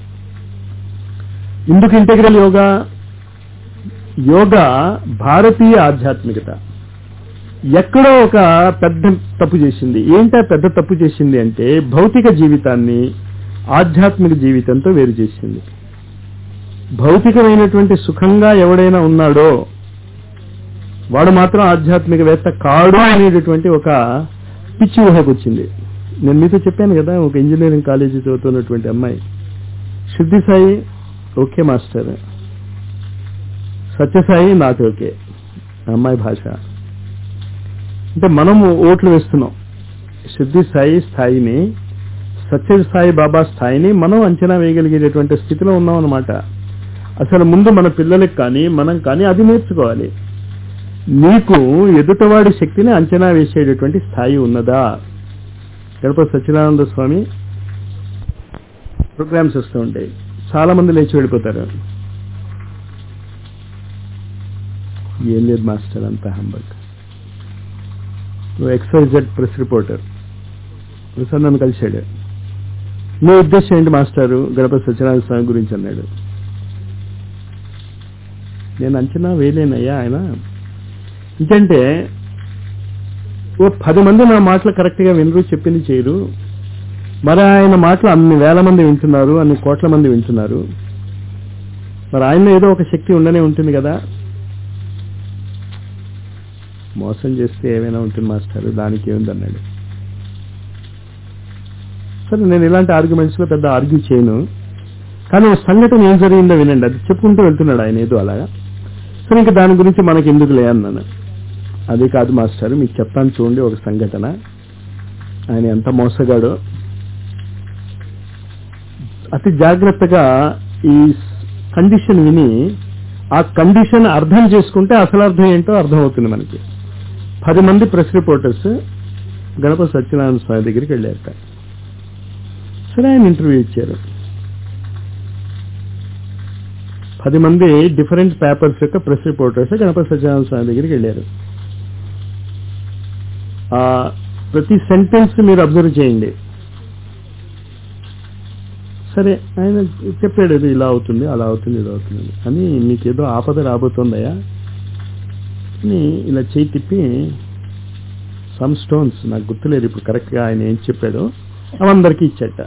ఎందుకు ఇంటిగ్రల్ యోగా యోగా భారతీయ ఆధ్యాత్మికత ఎక్కడో ఒక పెద్ద తప్పు చేసింది ఏంటా పెద్ద తప్పు చేసింది అంటే భౌతిక జీవితాన్ని ఆధ్యాత్మిక జీవితంతో వేరు చేసింది భౌతికమైనటువంటి సుఖంగా ఎవడైనా ఉన్నాడో వాడు మాత్రం ఆధ్యాత్మికవేత్త కాడు అనేటటువంటి ఒక పిచ్చి ఊహకు వచ్చింది నేను మీతో చెప్పాను కదా ఒక ఇంజనీరింగ్ కాలేజీ చదువుతున్నటువంటి అమ్మాయి Siddhi Sai okay master Satyasai not okay అమ్మాయి భాష అంటే మనము ఓట్లు వేస్తున్నాం సిద్ధి సాయి స్థాయిని సత్య సాయి బాబా స్థాయిని మనం అంచనా వేయగలిగేటటువంటి స్థితిలో ఉన్నాం అనమాట అసలు ముందు మన పిల్లలకి కానీ మనం కానీ అది నేర్చుకోవాలి నీకు ఎదుటవాడి శక్తిని అంచనా వేసేటటువంటి స్థాయి ఉన్నదా గడప సత్యనానంద స్వామి ప్రోగ్రామ్స్ వస్తూ ఉంటాయి చాలా మంది లేచి వెళ్ళిపోతారు ఏం లేదు మాస్టర్ అంతా హంబక్ నువ్వు ఎక్స్వైజెడ్ ప్రెస్ రిపోర్టర్ ఒకసారి నన్ను కలిశాడు నీ ఉద్దేశం ఏంటి మాస్టారు గణపతి సత్యనారాయణ స్వామి గురించి అన్నాడు నేను అంచనా వేయలేనయ్యా ఆయన ఇంకంటే ఓ పది మంది నా మాటలు కరెక్ట్గా వినరు చెప్పింది చేయరు మరి ఆయన మాటలు అన్ని వేల మంది వింటున్నారు అన్ని కోట్ల మంది వింటున్నారు మరి ఆయన ఏదో ఒక శక్తి ఉండనే ఉంటుంది కదా మోసం చేస్తే ఏమైనా ఉంటుంది మాస్టర్ దానికి ఏముంది అన్నాడు సరే నేను ఇలాంటి ఆర్గ్యుమెంట్స్ లో పెద్ద ఆర్గ్యూ చేయను కానీ ఓ సంఘటన ఏం జరిగిందో వినండి అది చెప్పుకుంటూ వెళ్తున్నాడు ఆయన ఏదో అలాగా సరే ఇంకా దాని గురించి మనకి ఎందుకు లే అన్నాను అది కాదు మాస్టర్ మీకు చెప్తాను చూడండి ఒక సంఘటన ఆయన ఎంత మోసగాడో అతి జాగ్రత్తగా ఈ కండిషన్ విని ఆ కండిషన్ అర్థం చేసుకుంటే అసలు అర్థం ఏంటో అర్థం అవుతుంది మనకి పది మంది ప్రెస్ రిపోర్టర్స్ గణపతి సత్యనారాయణ స్వామి దగ్గరికి వెళ్ళారట సరే ఆయన ఇంటర్వ్యూ ఇచ్చారు పది మంది డిఫరెంట్ పేపర్స్ యొక్క ప్రెస్ రిపోర్టర్స్ గణపతి సత్యనారాయణ స్వామి దగ్గరికి వెళ్ళారు ఆ ప్రతి సెంటెన్స్ మీరు అబ్జర్వ్ చేయండి సరే ఆయన చెప్పాడు ఇది ఇలా అవుతుంది అలా అవుతుంది ఇలా అవుతుంది అని మీకేదో ఆపద రాబోతుందయా అని ఇలా చేయి తిప్పి సమ్ స్టోన్స్ నాకు గుర్తులేదు ఇప్పుడు కరెక్ట్గా ఆయన ఏం చెప్పాడో అవందరికీ ఇచ్చట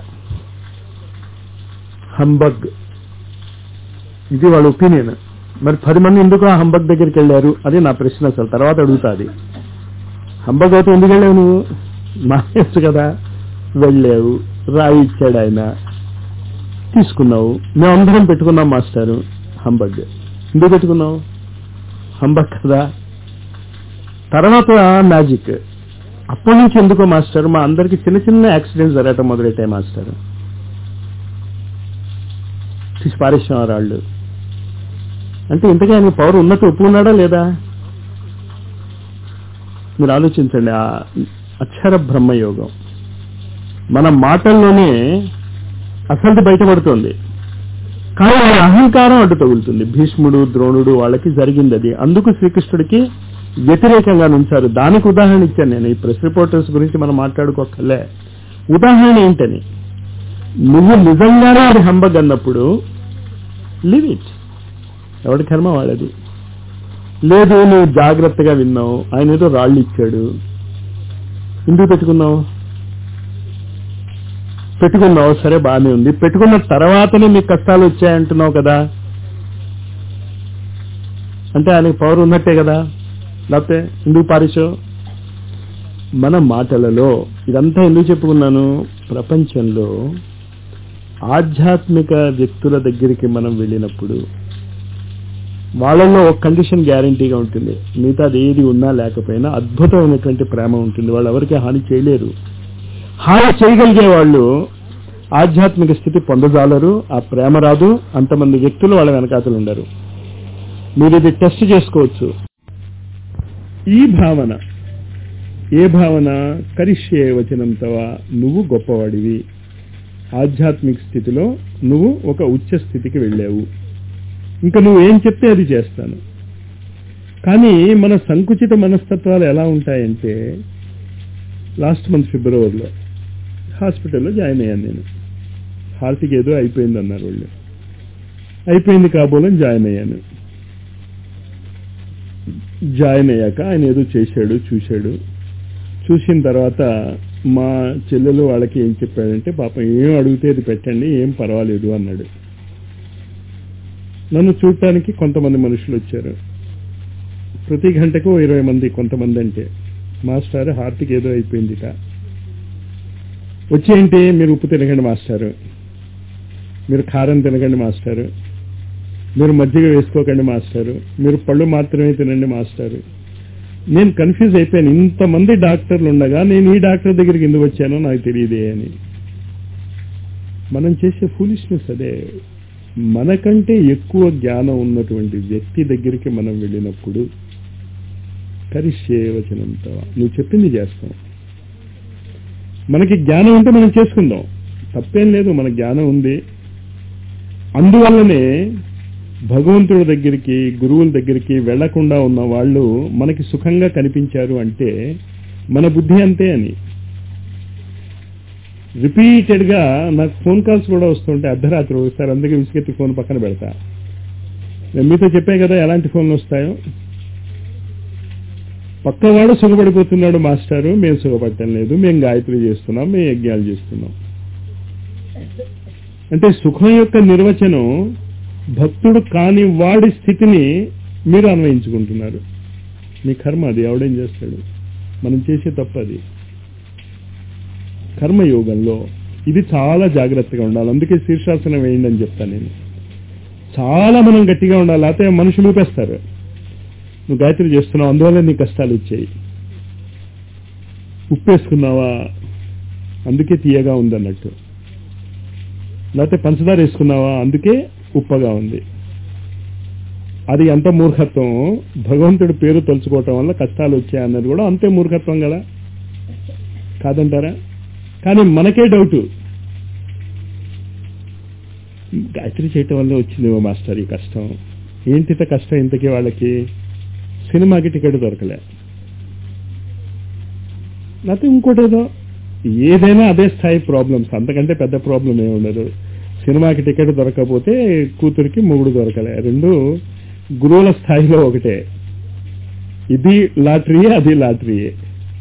హంబగ్ ఇది వాళ్ళ ఒపీనియన్ మరి పది మంది ఎందుకు ఆ హంబగ్ దగ్గరికి వెళ్ళారు అది నా ప్రశ్న అసలు తర్వాత అడుగుతాది హంబగ్ అయితే ఎందుకు వెళ్ళావు నువ్వు మానేచ్చు కదా వెళ్ళావు రాయి ఇచ్చాడు ఆయన తీసుకున్నావు మేమందరం పెట్టుకున్నాం మాస్టారు హంబగ్ ఎందుకు పెట్టుకున్నావు హంబగ్ కదా తర్వాత మ్యాజిక్ అప్పటి నుంచి ఎందుకో మాస్టర్ మా అందరికి చిన్న చిన్న యాక్సిడెంట్స్ జరగటం మొదలెట్టాయి మాస్టర్ తీసి పారేసాం రాళ్ళు అంటే ఇంతగా ఆయన పవర్ ఉన్నట్టు ఒప్పుకున్నాడా లేదా మీరు ఆలోచించండి ఆ అక్షర బ్రహ్మయోగం మన మాటల్లోనే అసలు బయటపడుతోంది కానీ వాళ్ళ అహంకారం అడ్డు తగులుతుంది భీష్ముడు ద్రోణుడు వాళ్ళకి జరిగింది అది అందుకు శ్రీకృష్ణుడికి వ్యతిరేకంగా నుంచారు దానికి ఉదాహరణ ఇచ్చాను నేను ఈ ప్రెస్ రిపోర్టర్స్ గురించి మనం మాట్లాడుకోకలే ఉదాహరణ ఏంటని నువ్వు నిజంగానే అది హంబగ్ అన్నప్పుడు లివ్ ఇట్ ఎవడి కర్మ వాడది లేదు నువ్వు జాగ్రత్తగా విన్నావు ఆయన ఏదో రాళ్ళు ఇచ్చాడు ఎందుకు పెట్టుకున్నావు పెట్టుకున్నావు సరే బాగానే ఉంది పెట్టుకున్న తర్వాతనే మీకు కష్టాలు వచ్చాయంటున్నావు కదా అంటే ఆయనకి పవర్ ఉన్నట్టే కదా లేకపోతే ఎందుకు పారేసావు మన మాటలలో ఇదంతా ఎందుకు చెప్పుకున్నాను ప్రపంచంలో ఆధ్యాత్మిక వ్యక్తుల దగ్గరికి మనం వెళ్ళినప్పుడు వాళ్ళల్లో ఒక కండిషన్ గ్యారంటీగా ఉంటుంది మిగతాది ఏది ఉన్నా లేకపోయినా అద్భుతమైనటువంటి ప్రేమ ఉంటుంది వాళ్ళు ఎవరికి హాని చేయలేరు హాని చేయగలిగే వాళ్ళు ఆధ్యాత్మిక స్థితి పొందజాలరు ఆ ప్రేమ రాదు అంతమంది వ్యక్తులు వాళ్ళ వెనకాతలు ఉండరు మీరు ఇది టెస్ట్ చేసుకోవచ్చు ఈ భావన ఏ భావన కరిష్యే వచనంతవా నువ్వు గొప్పవాడివి ఆధ్యాత్మిక స్థితిలో నువ్వు ఒక ఉచ్చ స్థితికి వెళ్ళావు ఇంకా నువ్వు ఏం చెప్తే అది చేస్తాను కానీ మన సంకుచిత మనస్తత్వాలు ఎలా ఉంటాయంటే లాస్ట్ మంత్ ఫిబ్రవరిలో హాస్పిటల్లో జాయిన్ అయ్యాను నేను హార్ట్కి ఏదో అయిపోయింది అన్నారు వాళ్ళు అయిపోయింది కాబోలని జాయిన్ అయ్యాను జాయిన్ అయ్యాక ఆయన ఏదో చేశాడు చూశాడు చూసిన తర్వాత మా చెల్లెలు వాళ్ళకి ఏం చెప్పాడంటే పాపం ఏం అడిగితే అది పెట్టండి ఏం పర్వాలేదు అన్నాడు నన్ను చూడటానికి కొంతమంది మనుషులు వచ్చారు ప్రతి గంటకు ఇరవై మంది కొంతమంది అంటే మాస్టర్ హార్ట్కి ఏదో అయిపోయిందిట వచ్చి ఏంటి మీరు ఉప్పు తినకండి మాస్టారు మీరు కారం తినకండి మాస్టారు మీరు మజ్జిగ వేసుకోకండి మాస్టారు మీరు పళ్ళు మాత్రమే తినండి మాస్టారు నేను కన్ఫ్యూజ్ అయిపోయాను ఇంతమంది డాక్టర్లు ఉండగా నేను ఈ డాక్టర్ దగ్గరికి ఎందుకు వచ్చానో నాకు తెలియదే అని మనం చేసే ఫూలిష్నెస్ అదే మనకంటే ఎక్కువ జ్ఞానం ఉన్నటువంటి వ్యక్తి దగ్గరికి మనం వెళ్ళినప్పుడు కరిష్యే వచనంతో నువ్వు చెప్పింది చేస్తాం మనకి జ్ఞానం ఉంటే మనం చేసుకుందాం తప్పేం లేదు మన జ్ఞానం ఉంది అందువల్లనే భగవంతుడి దగ్గరికి గురువుల దగ్గరికి వెళ్లకుండా ఉన్న వాళ్ళు మనకి సుఖంగా కనిపించారు అంటే మన బుద్ధి అంతే అని రిపీటెడ్ గా నాకు ఫోన్ కాల్స్ కూడా వస్తుంటే అర్ధరాత్రి ఒకసారి అందుకే విసిగెత్తి ఫోన్ పక్కన పెడతా నేను మీతో చెప్పే కదా ఎలాంటి ఫోన్లు వస్తాయో పక్కవాడు సుఖపడిపోతున్నాడు మాస్టారు మేము సుఖపడటం లేదు మేము గాయత్రి చేస్తున్నాం మేము యజ్ఞాలు చేస్తున్నాం అంటే సుఖం యొక్క నిర్వచనం భక్తుడు కాని వాడి స్థితిని మీరు అన్వయించుకుంటున్నారు మీ కర్మ అది ఎవడేం చేస్తాడు మనం చేసే తప్పది కర్మయోగంలో ఇది చాలా జాగ్రత్తగా ఉండాలి అందుకే శీర్షాసనం వేయండి అని చెప్తాను నేను చాలా మనం గట్టిగా ఉండాలి లేకపోతే మనుషులు ఊపేస్తారు నువ్వు గాయత్రి చేస్తున్నావు అందువల్ల నీ కష్టాలు వచ్చాయి ఉప్పేసుకున్నావా అందుకే తీయగా ఉందన్నట్టు లేకపోతే పంచదార వేసుకున్నావా అందుకే ఉప్పగా ఉంది అది ఎంత మూర్ఖత్వం భగవంతుడి పేరు తలుచుకోవటం వల్ల కష్టాలు వచ్చాయన్నది కూడా అంతే మూర్ఖత్వం కదా కాదంటారా కానీ మనకే డౌట్ గాయత్రి చేయటం వల్ల వచ్చిందేమో మాస్టర్ ఈ కష్టం ఏంటిత కష్టం ఇంతకీ వాళ్ళకి సినిమాకి టికెట్ దొరకలే లేకపోతే ఇంకోటేదో ఏదైనా అదే స్థాయి ప్రాబ్లమ్స్ అంతకంటే పెద్ద ప్రాబ్లం ఏమి ఉండదు సినిమాకి టికెట్ దొరకకపోతే కూతురికి మొగుడు దొరకలే రెండు గురువుల స్థాయిలో ఒకటే ఇది లాటరీయే అది లాటరీయే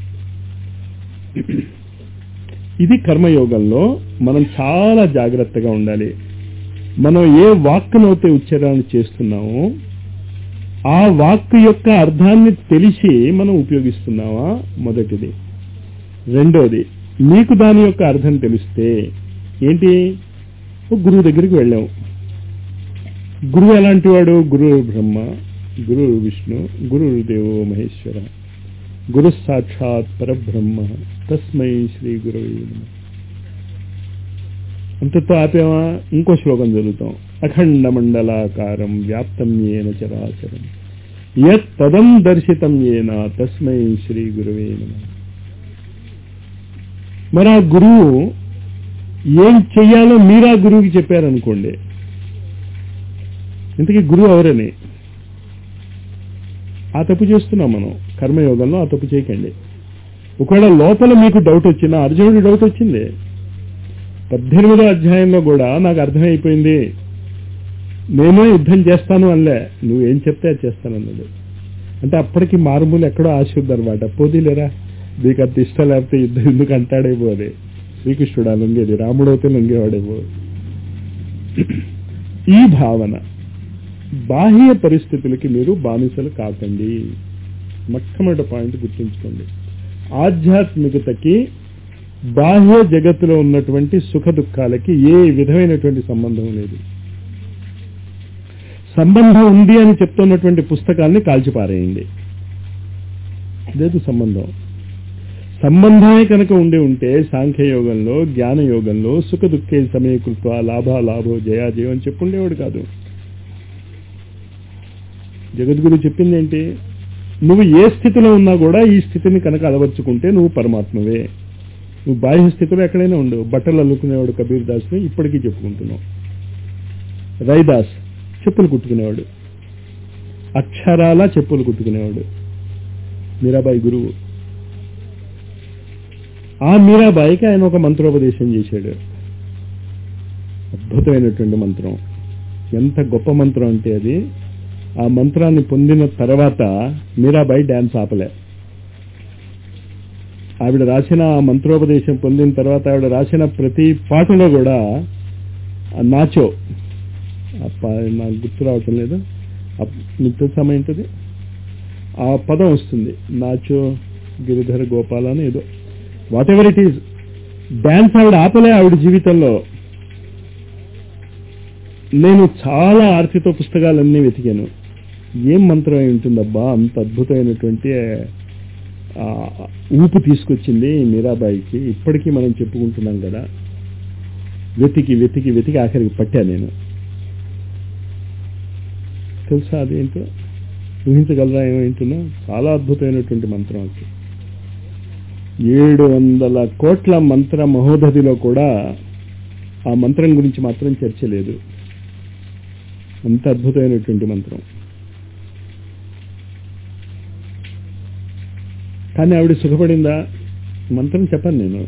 ఇది కర్మయోగంలో మనం చాలా జాగ్రత్తగా ఉండాలి మనం ఏ వాక్కునైతే ఉచ్చారణ చేస్తున్నామో ఆ వాక్ యొక్క అర్థాన్ని తెలిసి మనం ఉపయోగిస్తున్నావా మొదటిది రెండోది మీకు దాని యొక్క అర్థం తెలిస్తే ఏంటి ఒక గురువు దగ్గరికి వెళ్ళాం గురువు ఎలాంటి వాడు గురు బ్రహ్మ గురు విష్ణు గురు దేవో మహేశ్వర గురు సాక్షాత్ పరబ్రహ్మ తస్మై శ్రీ గురు అంతతో ఆపేమా ఇంకో శ్లోకం చదువుతాం అఖండ మండలాకారం వ్యాప్తం ఏన చరాచరం యత్ పదం దర్శితం ఏన తస్మై శ్రీ గురువే నమ మరి ఆ గురువు ఏం చెయ్యాలో మీరా గురువుకి చెప్పారనుకోండి ఇంతకీ గురువు ఎవరని ఆ తప్పు చేస్తున్నాం మనం కర్మయోగంలో ఆ తప్పు చేయకండి ఒకవేళ లోపల మీకు డౌట్ వచ్చినా అర్జునుడి డౌట్ వచ్చింది పద్దెనిమిదో అధ్యాయంలో కూడా నాకు అర్థమైపోయింది నేనే యుద్ధం చేస్తాను అనలే నువ్వేం చెప్తే అది చేస్తానన్నాడు అంటే అప్పటికి మారుమూలు ఎక్కడో ఆశ ఉందనమాట పోతీలేరా నీకు అంత ఇష్టం లేకపోతే యుద్ధం ఎందుకు అంటాడేమో అది శ్రీకృష్ణుడు లొంగేది రాముడైతే లొంగేవాడేమో ఈ భావన బాహ్య పరిస్థితులకి మీరు బానిసలు కాకండి మొట్టమొదటి పాయింట్ గుర్తుంచుకోండి ఆధ్యాత్మికతకి బాహ్య జగత్తులో ఉన్నటువంటి సుఖ దుఃఖాలకి ఏ విధమైనటువంటి సంబంధం లేదు సంబంధం ఉంది అని చెప్తున్నటువంటి పుస్తకాల్ని కాల్చిపారేయండి లేదు సంబంధం సంబంధమే కనుక ఉండి ఉంటే సాంఖ్యయోగంలో జ్ఞాన యోగంలో సుఖ దుఃఖే సమయకృత్వ లాభ లాభో జయాజయం అని చెప్పుండేవాడు కాదు జగద్గురు చెప్పింది ఏంటి నువ్వు ఏ స్థితిలో ఉన్నా కూడా ఈ స్థితిని కనుక అలవర్చుకుంటే నువ్వు పరమాత్మవే నువ్వు బాహ్య స్థితిలో ఎక్కడైనా ఉండు బట్టలు అల్లుకునేవాడు కబీర్ దాస్ని ఇప్పటికీ చెప్పుకుంటున్నావు రైదాస్ చెప్పులు కుట్టుకునేవాడు అక్షరాల చెప్పులు కుట్టుకునేవాడు మీరాబాయి గురువు ఆ మీరాబాయికి ఆయన ఒక మంత్రోపదేశం చేశాడు అద్భుతమైనటువంటి మంత్రం ఎంత గొప్ప మంత్రం అంటే అది ఆ మంత్రాన్ని పొందిన తర్వాత మీరాబాయి డ్యాన్స్ ఆపలే ఆవిడ రాసిన ఆ మంత్రోపదేశం పొందిన తర్వాత ఆవిడ రాసిన ప్రతి పాటలో కూడా ఆ నాచో ఆ ప- నాకు గుర్తు రావటం లేదు మీకు తెలుసా ఏంటది ఆ పదం వస్తుంది నాచో గిరిధర గోపాల అని ఏదో whatever it is dance ఆవిడ ఆపలే ఆవిడ జీవితంలో నేను చాలా ఆర్తితో పుస్తకాలన్నీ వెతికాను ఏం మంత్రం అయి ఉంటుందబ్బా అంత అద్భుతమైనటువంటి ఆ, ఊపు తీసుకొచ్చింది ఈ మీరాబాయికి ఇప్పటికీ మనం చెప్పుకుంటున్నాం కదా వెతికి వెతికి వెతికి ఆఖరికి పట్టా నేను తెలుసా అదేంటో ఊహించగలరా ఏమేంటున్నా చాలా అద్భుతమైనటువంటి మంత్రం అది ఏడు వందల కోట్ల మంత్ర మహోదధిలో కూడా ఆ మంత్రం గురించి మాత్రం చర్చ లేదు అంత అద్భుతమైనటువంటి మంత్రం కానీ ఆవిడ సుఖపడిందా మంత్రం చెప్పను నేను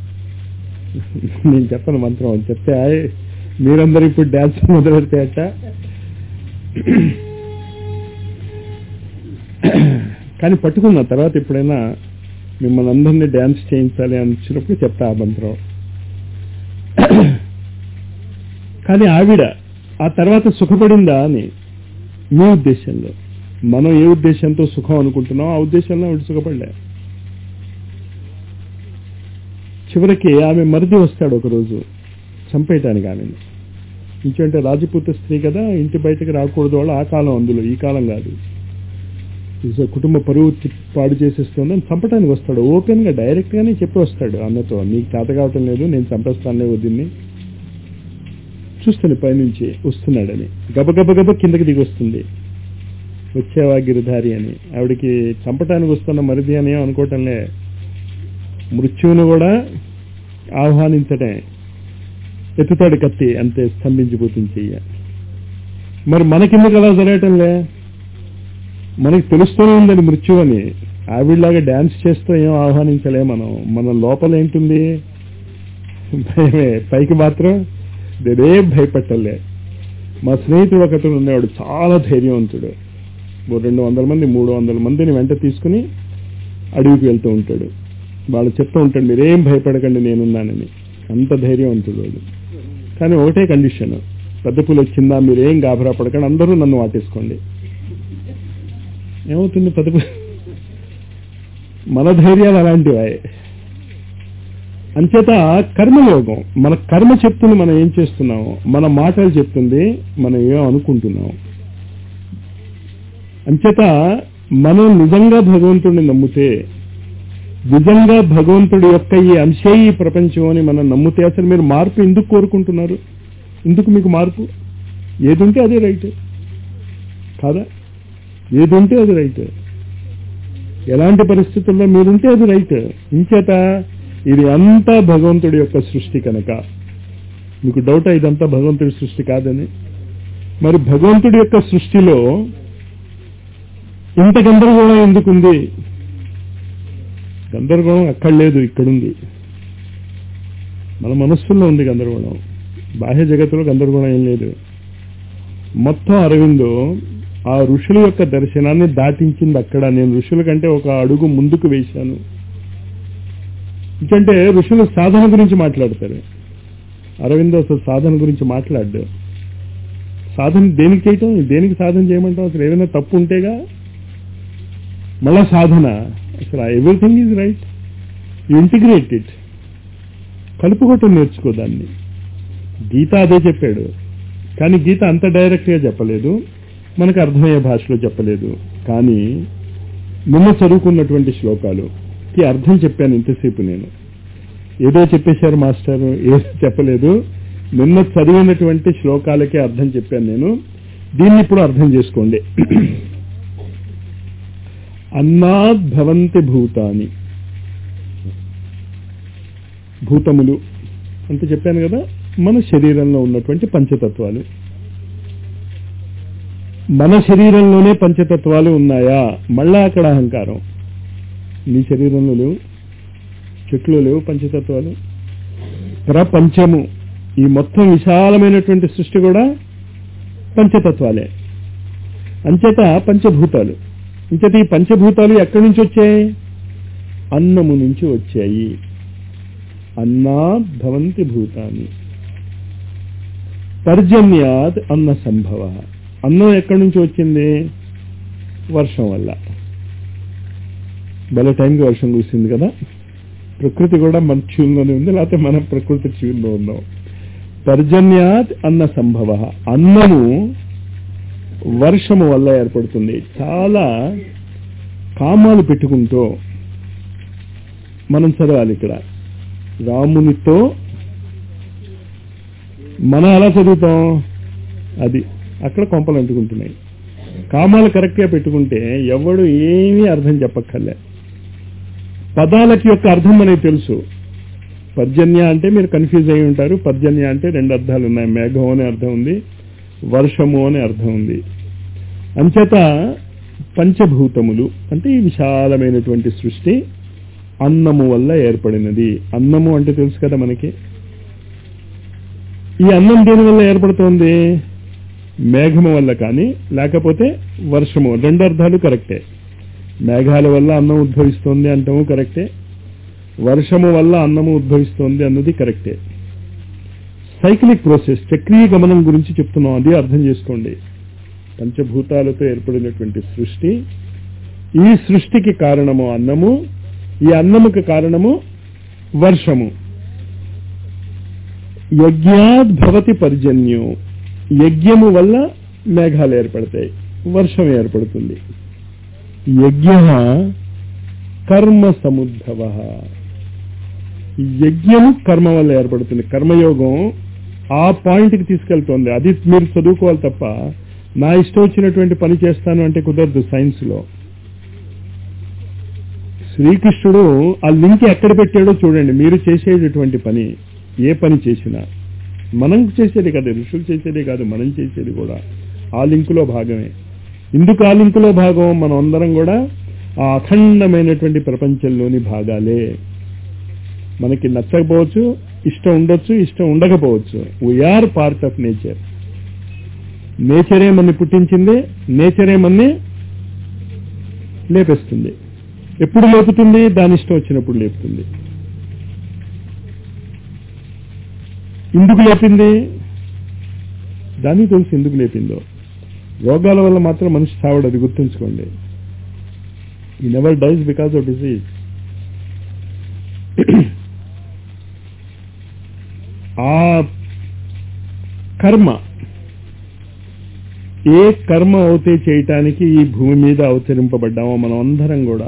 నేను చెప్పను మంత్రం అని చెప్తే ఆయ్, మీరందరూ ఇప్పుడు డ్యాన్స్ మొదలు పెడితే అట్ట కానీ పట్టుకున్నా తర్వాత ఎప్పుడైనా మిమ్మల్ని అందరినీ డ్యాన్స్ చేయించాలి అని వచ్చినప్పుడు చెప్తా ఆ మంత్రం కానీ ఆవిడ ఆ తర్వాత సుఖపడిందా అని మీ ఉద్దేశంలో మనం ఏ ఉద్దేశంతో సుఖం అనుకుంటున్నాం ఆ ఉద్దేశంలో ఆవిడ సుఖపడలే చివరికి ఆమె మరిది వస్తాడు ఒకరోజు చంపేయటానికి ఆమెను ఇంకంటే రాజపూత స్త్రీ కదా ఇంటి బయటకు రాకూడదు వాళ్ళు ఆ కాలం అందులో ఈ కాలం కాదు ఇది కుటుంబ పరువు తి- పాడు చేసేస్తుందని చంపడానికి వస్తాడు ఓపెన్ గా డైరెక్ట్ గానే చెప్పి వస్తాడు అన్నతో నీకు చేత కావటం లేదు నేను చంపేస్తానులే వదిన్ని చూస్తాను పైనుంచి వస్తున్నాడని గబగబ గబ కిందకి దిగి వస్తుంది వచ్చేవా గిరిధారి అని ఆవిడికి చంపటానికి వస్తున్న మరిది అని ఏం అనుకోవటంలే మృత్యువును కూడా ఆహ్వానించటమే ఎత్తుతాడు కత్తి అంతే స్తంభించిపోతుంది చెయ్య మరి మనకెందుకు అలా జరగటంలే మనకి తెలుస్తూనే ఉందండి మృత్యు అని ఆవిడలాగా డాన్స్ చేస్తూ ఏం ఆహ్వానించలే మనం మన లోపల ఏంటుంది భయమే పైకి మాత్రం నేనేం భయపెట్టలే మా స్నేహితుడు ఒకతడు ఉండేవాడు చాలా ధైర్యవంతుడు ఓ రెండు వందల మంది మూడు వందల మందిని వెంట తీసుకుని అడవికి వెళ్తూ ఉంటాడు వాళ్ళు చెప్తూ ఉంటాడు మీరేం భయపడకండి నేనున్నానని అంత ధైర్యవంతుడు వాడు కానీ ఒకటే కండిషన్ పెద్ద పూలు వచ్చిందా మీరేం గాబరా పడకండి అందరూ నన్ను వాటేసుకోండి ఏమవుతుంది పెద్ద పూలు మన ధైర్యాలు అలాంటివే అంచేత కర్మయోగం మన కర్మ చెప్తుంది మనం ఏం చేస్తున్నాము మన మాటలు చెప్తుంది మనం ఏం అనుకుంటున్నాము అంచేత మనం నిజంగా భగవంతుడిని నమ్మితే నిజంగా భగవంతుడి యొక్క ఈ అంశే ఈ ప్రపంచం అని మనం నమ్మితే అసలు మీరు మార్పు ఎందుకు కోరుకుంటున్నారు ఎందుకు మీకు మార్పు ఏది ఉంటే అదే రైట్ కాదా ఏది ఉంటే అది రైట్ ఎలాంటి పరిస్థితుల్లో మీరుంటే అది రైట్ ఇంచేత ఇది అంతా భగవంతుడి యొక్క సృష్టి కనుక మీకు డౌట్ ఇదంతా భగవంతుడి సృష్టి కాదని మరి భగవంతుడి యొక్క సృష్టిలో ఇంత గందరగోళం ఎందుకుంది గందరగోళం అక్కడ లేదు ఇక్కడుంది మన మనస్సుల్లో ఉంది గందరగోళం బాహ్య జగత్తులో గందరగోళం ఏం లేదు మొత్తం అరవిందో ఆ ఋషుల యొక్క దర్శనాన్ని దాటించింది అక్కడ నేను ఋషుల కంటే ఒక అడుగు ముందుకు వేశాను ఎందుకంటే ఋషులు సాధన గురించి మాట్లాడతారు అరవిందో అసలు సాధన గురించి మాట్లాడు సాధన దేనికి చేయటం దేనికి సాధన చేయమంటాం అసలు ఏదైనా తప్పు ఉంటేగా మళ్ళా సాధన అసలు everything is right integrate it కలుపుకోవటం నేర్చుకో దాన్ని గీత అదే చెప్పాడు కానీ గీత అంత డైరెక్ట్గా చెప్పలేదు మనకు అర్థమయ్యే భాషలో చెప్పలేదు కానీ నిన్న చదువుకున్నటువంటి శ్లోకాలుకి అర్థం చెప్పాను ఇంతసేపు నేను ఏదో చెప్పేశారు మాస్టర్ ఏదో చెప్పలేదు నిన్న చదివినటువంటి శ్లోకాలకే అర్థం చెప్పాను నేను దీన్ని ఇప్పుడు అర్థం చేసుకోండి అన్నాద్ భవంతి భూతాని భూతములు అంటే చెప్పాను కదా మన శరీరంలో ఉన్నటువంటి పంచతత్వాలు మన శరీరంలోనే పంచతత్వాలు ఉన్నాయా మళ్ళా అక్కడ అహంకారం నీ శరీరంలో లేవు చెట్లు లేవు పంచతత్వాలు ప్రపంచము ఈ మొత్తం విశాలమైనటువంటి సృష్టి కూడా పంచతత్వాలే అంచేత పంచభూతాలు ఇంచేత ఈ పంచభూతాలు ఎక్కడి నుంచి వచ్చాయి అన్నము నుంచి వచ్చాయి అన్నా భవంతి భూతాన్ని పర్జన్యాత్ అన్న సంభవ అన్నం ఎక్కడి నుంచి వచ్చింది వర్షం వల్ల భలే టైంకి వర్షం కురిసింది కదా ప్రకృతి కూడా మన ట్యూన్లోనే ఉంది లేకపోతే మనం ప్రకృతి ట్యూన్లో ఉన్నాం పర్జన్యాత్ అన్న సంభవ అన్నము వర్షము వల్ల ఏర్పడుతుంది చాలా కామాలు పెట్టుకుంటూ మనం చదవాలి ఇక్కడ రామునితో మనం ఎలా చదువుతాం అది అక్కడ కొంపలు అంటుకుంటున్నాయి కామాలు కరెక్ట్గా పెట్టుకుంటే ఎవడు ఏమీ అర్థం చెప్పక్కర్లే పదాలకి యొక్క అర్థం మనకి తెలుసు పర్జన్య అంటే మీరు కన్ఫ్యూజ్ అయి ఉంటారు పర్జన్య అంటే రెండు అర్థాలు ఉన్నాయి మేఘం అనే అర్థం ఉంది వర్షము అనే అర్థం ఉంది అంచేత పంచభూతములు అంటే ఈ విశాలమైనటువంటి సృష్టి అన్నము వల్ల ఏర్పడినది అన్నము అంటే తెలుసు కదా మనకి ఈ అన్నం దేని వల్ల ఏర్పడుతోంది మేఘము వల్ల కానీ లేకపోతే వర్షము రెండు అర్థాలు కరెక్టే మేఘాల వల్ల అన్నం ఉద్భవిస్తోంది అంటాము కరెక్టే వర్షము వల్ల అన్నము ఉద్భవిస్తోంది అన్నది కరెక్టే సైక్లిక్ ప్రాసెస్ చక్రీయ గమనం గురించి చెప్తున్నాం అది అర్థం చేసుకోండి పంచభూతాలతో ఏర్పడినటువంటి సృష్టి ఈ సృష్టికి కారణము అన్నము ఈ అన్నముకి కారణము వర్షము యజ్ఞాద్ భవతి పర్జన్యం యజ్ఞము వల్ల మేఘాలు ఏర్పడతాయి వర్షం ఏర్పడుతుంది యజ్ఞ కర్మ సముద్భవ యజ్ఞము కర్మ వల్ల ఏర్పడుతుంది కర్మయోగం ఆ పాయింట్కి తీసుకెళ్తోంది అది మీరు చదువుకోవాలి తప్ప నా ఇష్టం వచ్చినటువంటి పని చేస్తాను అంటే కుదరదు సైన్స్లో శ్రీకృష్ణుడు ఆ లింక్ ఎక్కడ పెట్టాడో చూడండి మీరు చేసేటటువంటి పని ఏ పని చేసినా మనం చేసేది కాదు ఋషులు చేసేదే కాదు మనం చేసేది కూడా ఆ లింకులో భాగమే ఇందుకు ఆ లింకులో భాగం మనం అందరం కూడా ఆ అఖండమైనటువంటి ప్రపంచంలోని భాగాలే మనకి నచ్చకపోవచ్చు ఇష్టం ఉండొచ్చు ఇష్టం ఉండకపోవచ్చు వీఆర్ పార్ట్ ఆఫ్ నేచర్ నేచరే మన్ని పుట్టించింది నేచరే మన్ని లేపేస్తుంది ఎప్పుడు లేపుతుంది దాని ఇష్టం వచ్చినప్పుడు లేపుతుంది ఎందుకు లేపింది దానికి తెలుసు ఎందుకు లేపిందో రోగాల వల్ల మాత్రం మనిషి చావడు అది గుర్తుంచుకోండి ఈ never dies because of disease ఆ కర్మ ఏ కర్మ అవుతే చేయటానికి ఈ భూమి మీద అవతరింపబడ్డామో మనం అందరం కూడా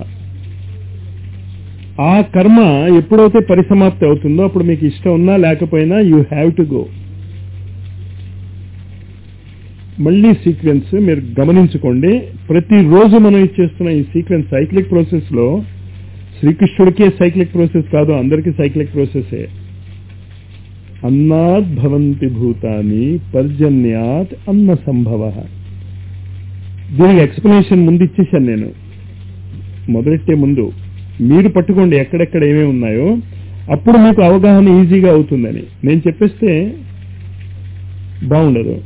ఆ కర్మ ఎప్పుడైతే పరిసమాప్తి అవుతుందో అప్పుడు మీకు ఇష్టం ఉన్నా లేకపోయినా యూ హ్యావ్ టు గో మళ్ళీ సీక్వెన్స్ మీరు గమనించుకోండి ప్రతిరోజు మనం ఇచ్చేస్తున్న ఈ సీక్వెన్స్ సైక్లిక్ ప్రాసెస్ లో శ్రీకృష్ణుడికే సైక్లిక్ ప్రాసెస్ కాదు అందరికీ సైక్లిక్ ప్రాసెసే అన్నాద్ భవంతి భూతాని పర్జన్యాత్ అన్న సంభవ దీనికి ఎక్స్ప్లెనేషన్ ముందు ఇచ్చేసాను నేను మొదలెట్టే ముందు మీరు పట్టుకోండి ఎక్కడెక్కడ ఏమేమి ఉన్నాయో అప్పుడు మీకు అవగాహన ఈజీగా అవుతుందని నేను చెప్పేస్తే బాగుండదు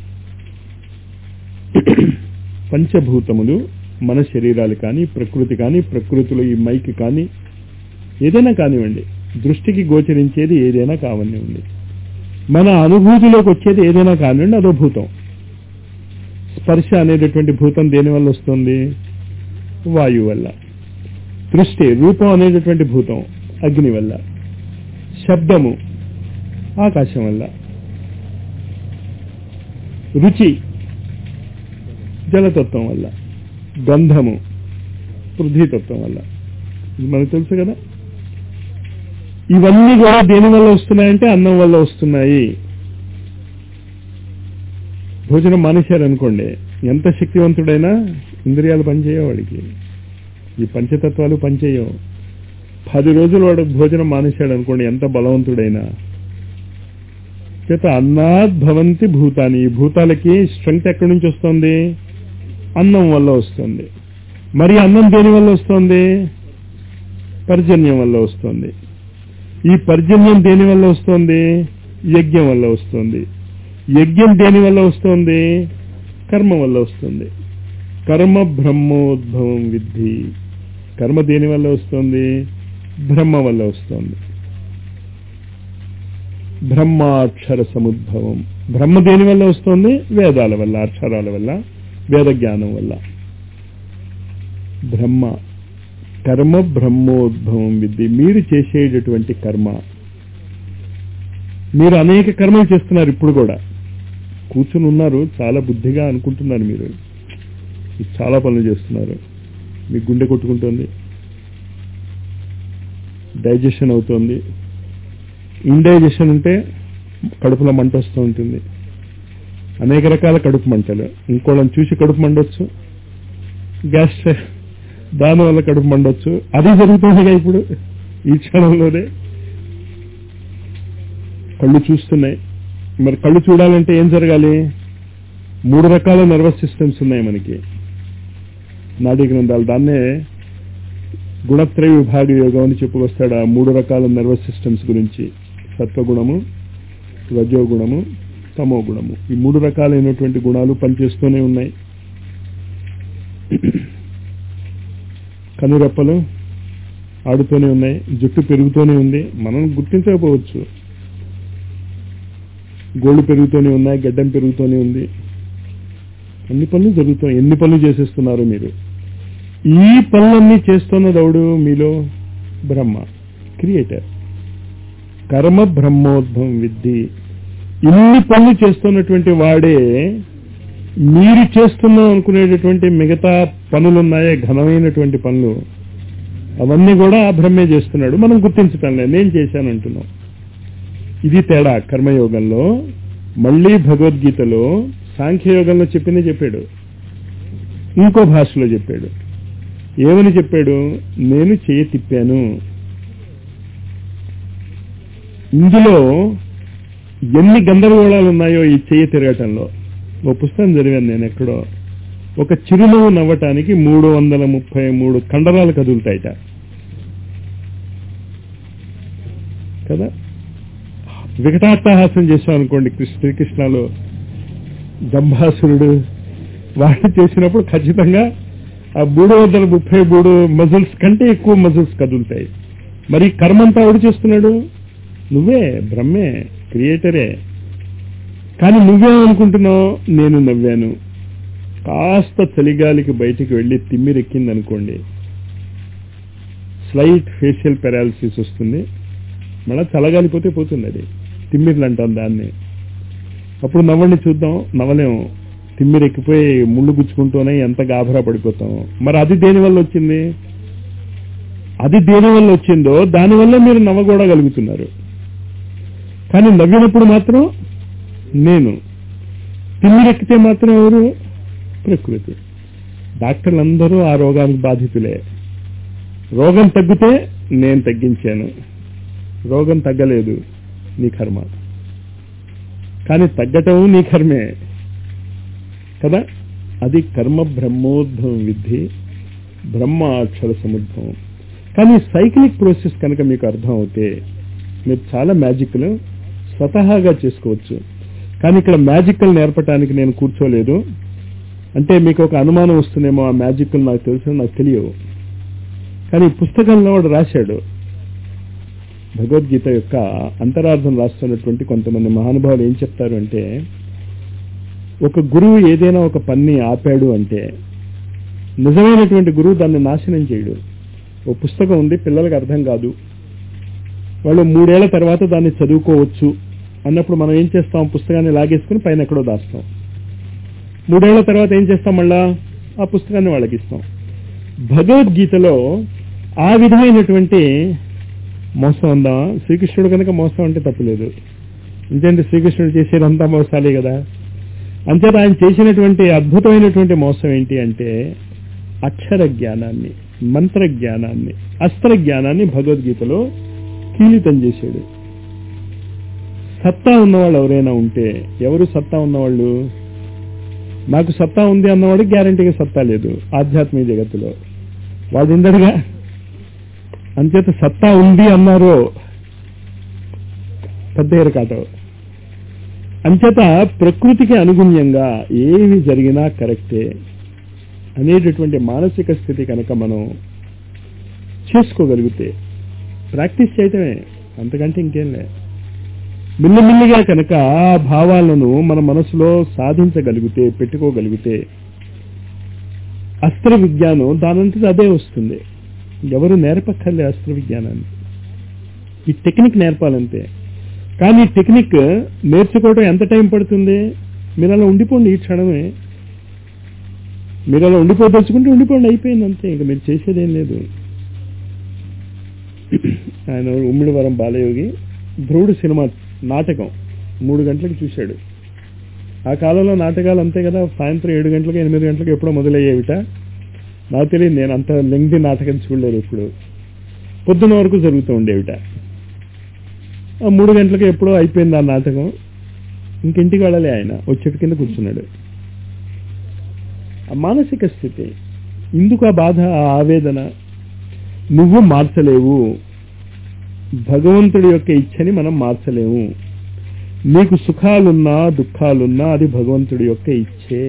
పంచభూతములు మన శరీరాలు కానీ ప్రకృతి కానీ ప్రకృతిలో ఈ మైక్ కానీ ఏదైనా కానివ్వండి దృష్టికి గోచరించేది ఏదైనా కావనివ్వండి మన అనుభూతిలోకి వచ్చేది ఏదైనా కానివ్వండి అదో భూతం స్పర్శ అనేటటువంటి భూతం దేని వల్ల వస్తుంది వాయువు వల్ల దృష్టి రూపం అనేటటువంటి భూతం అగ్ని వల్ల శబ్దము ఆకాశం వల్ల రుచి జలతత్వం వల్ల గంధము పృథ్వీతత్వం వల్ల ఇది మనకు తెలుసు కదా ఇవన్నీ కూడా దేని వల్ల వస్తున్నాయంటే అన్నం వల్ల వస్తున్నాయి భోజనం మానేశారనుకోండి ఎంత శక్తివంతుడైనా ఇంద్రియాలు పనిచేయవు వాడికి ఈ పంచతత్వాలు పనిచేయవు పది రోజులు వాడు భోజనం మానేశాడు అనుకోండి ఎంత బలవంతుడైనా చేత అన్నాద్ భవంతి భూతాని ఈ భూతాలకి స్ట్రెంగ్త్ ఎక్కడి నుంచి వస్తుంది అన్నం వల్ల వస్తుంది మరి అన్నం దేని వల్ల వస్తుంది పర్జన్యం వల్ల వస్తుంది ఈ పర్జన్యం దేని వల్ల వస్తుంది యజ్ఞం వల్ల వస్తుంది యజ్ఞం దేని వల్ల వస్తుంది కర్మ వల్ల వస్తుంది కర్మ బ్రహ్మోద్భవం విద్ధి కర్మ దేని వల్ల వస్తుంది బ్రహ్మ వల్ల వస్తుంది బ్రహ్మాక్షర సముద్భవం బ్రహ్మ దేని వల్ల వస్తుంది వేదాల వల్ల అక్షరాల వల్ల వేద జ్ఞానం వల్ల బ్రహ్మ కర్మ బ్రహ్మోద్భవం విద్ది మీరు చేసేటటువంటి కర్మ మీరు అనేక కర్మలు చేస్తున్నారు ఇప్పుడు కూడా కూర్చుని ఉన్నారు చాలా బుద్ధిగా అనుకుంటున్నారు మీరు చాలా పనులు చేస్తున్నారు మీ గుండె కొట్టుకుంటుంది డైజెషన్ అవుతోంది ఇండైజెషన్ ఉంటే కడుపులో మంట వస్తూ ఉంటుంది అనేక రకాల కడుపు మంటలు ఇంకోళ్ళని చూసి కడుపు మండొచ్చు గ్యాస్ దానివల్ల కడుపు మండొచ్చు అది జరుగుతుందిగా ఇప్పుడు ఈ క్షణంలోనే కళ్ళు చూస్తున్నాయి మరి కళ్ళు చూడాలంటే ఏం జరగాలి మూడు రకాల నర్వస్ సిస్టమ్స్ ఉన్నాయి మనకి నాడీ గ్రంథాలు దాన్నే గుణత్రయ విభాగ యోగం అని చెప్పుకొస్తాడు ఆ మూడు రకాల నర్వస్ సిస్టమ్స్ గురించి సత్వగుణము రజోగుణము తమో గుణము ఈ మూడు రకాలైనటువంటి గుణాలు పనిచేస్తూనే ఉన్నాయి కనురెప్పలు ఆడుతూనే ఉన్నాయి జుట్టు పెరుగుతూనే ఉంది మనం గుర్తించకపోవచ్చు గోళ్ళు పెరుగుతూనే ఉన్నాయి గడ్డం పెరుగుతూనే ఉంది అన్ని పనులు జరుగుతాయి ఎన్ని పనులు చేసేస్తున్నారు మీరు ఈ పనులన్నీ చేస్తున్నదవుడు మీలో బ్రహ్మ క్రియేటర్ కర్మ బ్రహ్మోద్భవం విద్ధి ఇన్ని పనులు చేస్తున్నటువంటి వాడే మీరు చేస్తున్నాం అనుకునేటటువంటి మిగతా పనులున్నాయే ఘనమైనటువంటి పనులు అవన్నీ కూడా ఆ బ్రహ్మే చేస్తున్నాడు మనం గుర్తించటం లేదు నేను చేశానంటున్నాం ఇది తేడా కర్మయోగంలో మళ్ళీ భగవద్గీతలో సాంఖ్యయోగంలో చెప్పింది చెప్పాడు ఇంకో భాషలో చెప్పాడు ఏమని చెప్పాడు నేను చేయి తిప్పాను ఇందులో ఎన్ని గందరగోళాలు ఉన్నాయో ఈ చెయ్యి తిరగటంలో ఓ పుస్తకం చదివాను నేను ఎక్కడో ఒక చిరునవ్వు నవ్వటానికి మూడు వందల ముప్పై మూడు కండరాలు కదులుతాయిట కదా వికటాట్టహాసం చేశాం అనుకోండి శ్రీకృష్ణలో జంబాసురుడు వాడిని చేసినప్పుడు ఖచ్చితంగా ఆ మూడు వందల ముప్పై మూడు మజిల్స్ కంటే ఎక్కువ మజిల్స్ కదులుతాయి మరి కర్మంతా ఎవడు చేస్తున్నాడు నువ్వే బ్రహ్మే క్రియేటరే కానీ నువ్వేమనుకుంటున్నావు నేను నవ్వాను కాస్త చలిగాలికి బయటికి వెళ్ళి తిమ్మిరెక్కింది అనుకోండి స్లైట్ ఫేషియల్ పెరాలసిస్ వస్తుంది మళ్ళీ చలగాలిపోతే పోతుంది అది తిమ్మిర్లు అంటాం దాన్ని అప్పుడు నవ్వండి చూద్దాం నవ్వలేము తిమ్మిరెక్కిపోయి ముళ్ళు గుచ్చుకుంటూనే ఎంత గాభరా పడిపోతాం మరి అది దేని వల్ల వచ్చింది అది దేని వల్ల వచ్చిందో దానివల్ల మీరు నవ్వగూడగలుగుతున్నారు కానీ నవ్వినప్పుడు మాత్రం నేను తిమ్మిరెక్కితే మాత్రం ఎవరు ప్రకృతి డాక్టర్లందరూ ఆ రోగానికి బాధితులే రోగం తగ్గితే నేను తగ్గించాను రోగం తగ్గలేదు నీ కర్మ కానీ తగ్గటం నీ కర్మే కదా అది కర్మ బ్రహ్మోద్భవం విద్ధి బ్రహ్మ అక్షర సముద్భవం కానీ సైక్లిక్ ప్రాసెస్ కనుక మీకు అర్థం అవుతే మీరు చాలా మ్యాజిక్లు స్వతహాగా చేసుకోవచ్చు కానీ ఇక్కడ మ్యాజిక్లు నేర్పడానికి నేను కూర్చోలేదు అంటే మీకు ఒక అనుమానం వస్తుందేమో ఆ మ్యాజిక్లు నాకు తెలుసు నాకు తెలియవు కానీ పుస్తకంలో వాడు రాశాడు భగవద్గీత యొక్క అంతరార్థం రాస్తున్నటువంటి కొంతమంది మహానుభావులు ఏం చెప్తారు అంటే ఒక గురువు ఏదైనా ఒక పని ఆపాడు అంటే నిజమైనటువంటి గురువు దాన్ని నాశనం చేయడు ఓ పుస్తకం ఉంది పిల్లలకు అర్థం కాదు వాళ్ళు మూడేళ్ల తర్వాత దాన్ని చదువుకోవచ్చు అన్నప్పుడు మనం ఏం చేస్తాం పుస్తకాన్ని లాగేసుకుని పైన ఎక్కడో దాస్తాం మూడేళ్ల తర్వాత ఏం చేస్తాం మళ్ళా ఆ పుస్తకాన్ని వాళ్ళకి ఇస్తాం భగవద్గీతలో ఆ విధమైనటువంటి మోసం ఉందా శ్రీకృష్ణుడు కనుక మోసం అంటే తప్పులేదు ఎందుకంటే శ్రీకృష్ణుడు చేసేదంతా మోసాలే కదా అంచేత ఆయన చేసినటువంటి అద్భుతమైనటువంటి మోసం ఏంటి అంటే అక్షర జ్ఞానాన్ని మంత్ర జ్ఞానాన్ని అస్త్ర జ్ఞానాన్ని భగవద్గీతలో కీలితం చేశాడు సత్తా ఉన్నవాళ్ళు ఎవరైనా ఉంటే ఎవరు సత్తా ఉన్నవాళ్ళు నాకు సత్తా ఉంది అన్నవాడు గ్యారంటీగా సత్తా లేదు ఆధ్యాత్మిక జగత్తులో వాడు ఉండడుగా అంచేత సత్తా ఉంది అన్నారు పెద్ద ఎరకాటో అంచేత ప్రకృతికి అనుగుణ్యంగా ఏమి జరిగినా కరెక్టే అనేటటువంటి మానసిక స్థితి కనుక మనం చేసుకోగలిగితే ప్రాక్టీస్ చేయటమే అంతకంటే ఇంకేం లే మిల్లిమిల్లిగా కనుక ఆ భావాలను మన మనసులో సాధించగలిగితే పెట్టుకోగలిగితే అస్త్ర విజ్ఞానం దానంతట అదే వస్తుంది ఎవరు నేర్పక్కర్లే అస్త్ర విజ్ఞానాన్ని ఈ టెక్నిక్ నేర్పాలంతే కానీ ఈ టెక్నిక్ నేర్చుకోవడం ఎంత టైం పడుతుంది మీరు అలా ఉండిపోండి ఈ క్షణమే మీరు అలా ఉండిపోదలుచుకుంటే ఉండిపోండి అయిపోయింది అంతే ఇంకా మీరు చేసేదేం లేదు ఆయన ఉమ్మిడివరం బాలయోగి ధ్రువుడు సినిమా నాటకం మూడు గంటలకు చూశాడు ఆ కాలంలో నాటకాలు అంతే కదా సాయంత్రం ఏడు గంటలకు ఎనిమిది గంటలకు ఎప్పుడో మొదలయ్యేవిట నాకు తెలియదు నేను అంత లెంగ్ది నాటకం చూడలేదు ఇప్పుడు పొద్దున వరకు జరుగుతూ ఉండేవిట ఆ మూడు గంటలకు ఎప్పుడో అయిపోయింది ఆ నాటకం ఇంకింటికి వెళ్ళలే ఆయన వచ్చేటి కింద కూర్చున్నాడు ఆ మానసిక స్థితి ఇందుకు ఆ బాధ ఆ ఆవేదన నువ్వు మార్చలేవు భగవంతుడి యొక్క ఇచ్చని మనం మార్చలేము నీకు సుఖాలున్నా దుఃఖాలున్నా అది భగవంతుడి యొక్క ఇచ్చే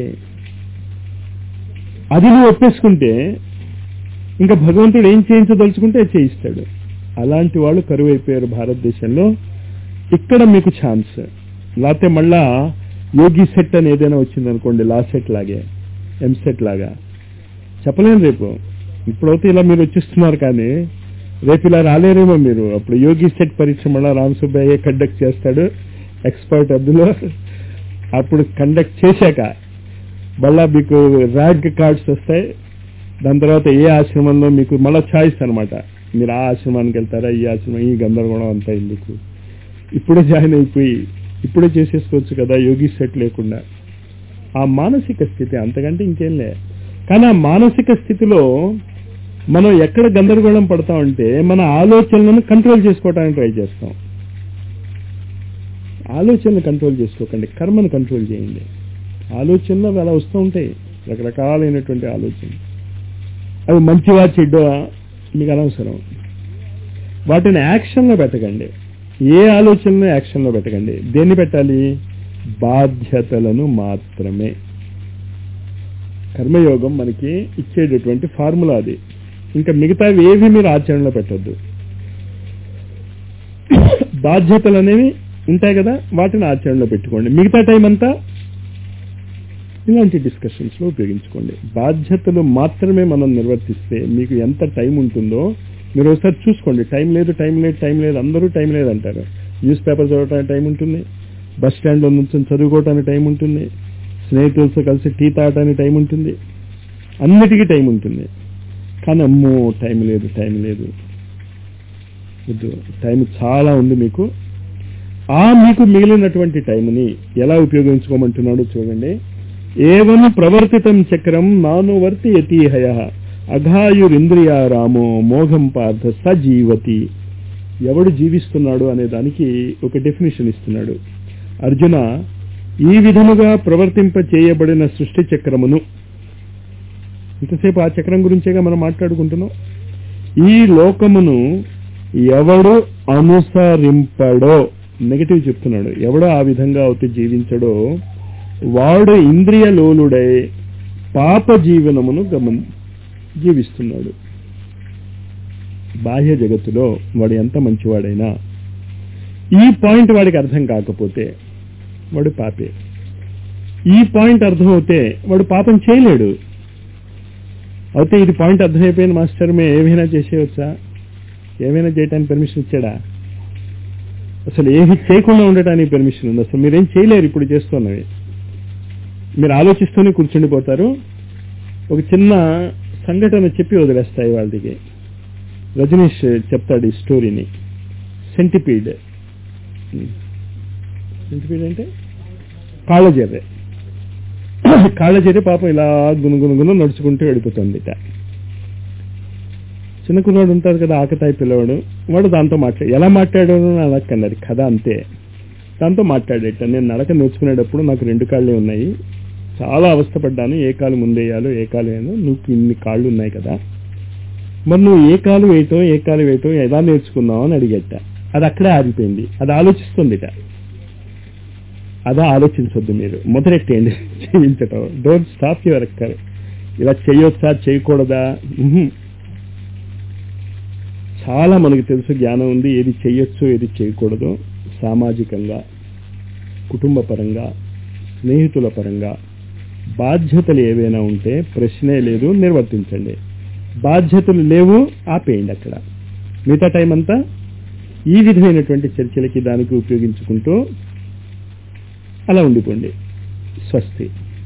అది నువ్వు ఒప్పేసుకుంటే ఇంకా భగవంతుడు ఏం చేయించదలుచుకుంటే అది చేయిస్తాడు అలాంటి వాళ్ళు కరువైపోయారు భారతదేశంలో ఇక్కడ మీకు ఛాన్స్ లేకపోతే మళ్ళా యోగి సెట్ అని ఏదైనా వచ్చిందనుకోండి లా సెట్ లాగే ఎంసెట్ లాగా చెప్పలేను రేపు ఇప్పుడైతే ఇలా మీరు వచ్చిస్తున్నారు కానీ రేపు ఇలా రాలేరేమో మీరు అప్పుడు యోగి సెట్ పరీక్ష మళ్ళా రామ్ సుబ్బయ్య కండక్ట్ చేస్తాడు ఎక్స్పర్ట్ అందులో అప్పుడు కండక్ట్ చేశాక మళ్ళా మీకు ర్యాంక్ కార్డ్స్ వస్తాయి దాని తర్వాత ఏ ఆశ్రమంలో మీకు మళ్ళా ఛాయిస్ అనమాట మీరు ఆ ఆశ్రమానికి వెళ్తారా ఈ ఆశ్రమం ఈ గందరగోళం అంతా ఎందుకు ఇప్పుడే జాయిన్ అయిపోయి ఇప్పుడే చేసేసుకోవచ్చు కదా యోగి సెట్ లేకుండా ఆ మానసిక స్థితి అంతకంటే ఇంకేం లే కానీ ఆ మానసిక స్థితిలో మనం ఎక్కడ గందరగోళం పడతామంటే మన ఆలోచనలను కంట్రోల్ చేసుకోవడానికి ట్రై చేస్తాం ఆలోచనలు కంట్రోల్ చేసుకోకండి కర్మను కంట్రోల్ చేయండి ఆలోచనలు అవి అలా వస్తూ ఉంటాయి రకరకాలైనటువంటి ఆలోచన అవి మంచివా చెడ్డవా మీకు అనవసరం వాటిని యాక్షన్లో పెట్టకండి ఏ ఆలోచనను యాక్షన్లో పెట్టకండి దేన్ని పెట్టాలి బాధ్యతలను మాత్రమే కర్మయోగం మనకి ఇచ్చేటటువంటి ఫార్ములా అది ఇంకా మిగతావి ఏవి మీరు ఆచరణలో పెట్టద్దు బాధ్యతలు అనేవి ఉంటాయి కదా వాటిని ఆచరణలో పెట్టుకోండి మిగతా టైం అంతా ఇలాంటి డిస్కషన్స్ లో ఉపయోగించుకోండి బాధ్యతలు మాత్రమే మనం నిర్వర్తిస్తే మీకు ఎంత టైం ఉంటుందో మీరు ఒకసారి చూసుకోండి టైం లేదు టైం లేదు టైం లేదు అందరూ టైం లేదు అంటారు న్యూస్ పేపర్ చదవడానికి టైం ఉంటుంది బస్ స్టాండ్లో నుంచి చదువుకోవటానికి టైం ఉంటుంది స్నేహితులతో కలిసి టీ తాగటానికి టైం ఉంటుంది అన్నిటికీ టైం ఉంటుంది కానీ అమ్మో టైం లేదు టైం లేదు వద్దు టైం చాలా ఉంది మీకు ఆ మీకు మిగిలినటువంటి టైంని ఎలా ఉపయోగించుకోమంటున్నాడో చూడండి ఏవం ప్రవర్తితం చక్రం నానువర్తి యతీహయ అఘాయురింద్రియ రామో మోఘం పార్థ సజీవతి ఎవడు జీవిస్తున్నాడు అనే దానికి ఒక డెఫినేషన్ ఇస్తున్నాడు అర్జున ఈ విధముగా ప్రవర్తింప చేయబడిన సృష్టి చక్రమును ఇంతసేపు ఆ చక్రం గురించేగా మనం మాట్లాడుకుంటున్నాం ఈ లోకమును ఎవడు అనుసరింపడో నెగటివ్ చెప్తున్నాడు ఎవడో ఆ విధంగా అవుతూ జీవించడో వాడు ఇంద్రియ లోలుడై పాప జీవనమును గమన్ జీవిస్తున్నాడు బాహ్య జగత్తులో వాడు ఎంత మంచివాడైనా ఈ పాయింట్ వాడికి అర్థం కాకపోతే వాడు పాపే ఈ పాయింట్ అర్థమవుతే వాడు పాపం చేయలేడు అయితే ఇది పాయింట్ అర్థమైపోయింది మాస్టర్ మేము ఏమైనా చేసేయవచ్చా ఏమైనా చేయడానికి పర్మిషన్ ఇచ్చాడా అసలు ఏమి చేయకుండా ఉండటానికి పర్మిషన్ ఉంది అసలు మీరేం చేయలేరు ఇప్పుడు చేస్తున్నవి మీరు ఆలోచిస్తూనే కూర్చుండిపోతారు ఒక చిన్న సంఘటన చెప్పి వదిలేస్తాయి వాళ్ళకి రజనీష్ చెప్తాడు ఈ స్టోరీని సెంటిపీడ్ సెంటిపీడ్ అంటే కాళ్ళజర్రె కాళ్ళజర్రె పాపం ఇలా గునుగునుగును నడుచుకుంటూ వెళ్ళిపోతుంది ఇట చిన్న కుర్రాడు ఉంటారు కదా ఆకతాయి పిల్లవాడు వాడు దాంతో మాట్లాడు ఎలా మాట్లాడాడు అనక్కన్నది కథ అంతే దాంతో మాట్లాడేట నేను నడక నేర్చుకునేటప్పుడు నాకు రెండు కాళ్ళే ఉన్నాయి చాలా అవస్థపడ్డాను ఏ కాలు ముందేయాలో ఏ కాలు వేయాలో నువ్వు ఇన్ని కాళ్ళు ఉన్నాయి కదా మరి నువ్వు ఏ కాలు వేయటం ఏ కాలు వేయటం ఎలా నేర్చుకున్నావు అని అడిగేట అది అక్కడే ఆగిపోయింది అది ఆలోచిస్తుందిట అదా ఆలోచించొద్దు మీరు మొదలెట్టేయండి చేయించటం డోంట్ స్టాప్ యువర్ అక్కర్ ఇలా చేయొచ్చా చేయకూడదా ఉహుం. చాలా మనకు తెలుసు జ్ఞానం ఉంది ఏది చేయొచ్చు ఏది చేయకూడదు సామాజికంగా కుటుంబ పరంగా స్నేహితుల పరంగా బాధ్యతలు ఏవైనా ఉంటే ప్రశ్నే లేదు నిర్వర్తించండి బాధ్యతలు లేవు ఆపేయండి అక్కడ మిగతా టైం అంతా ఈ విధమైనటువంటి చర్చలకి దానికి ఉపయోగించుకుంటూ అలా ఉండిపోండి స్వస్తి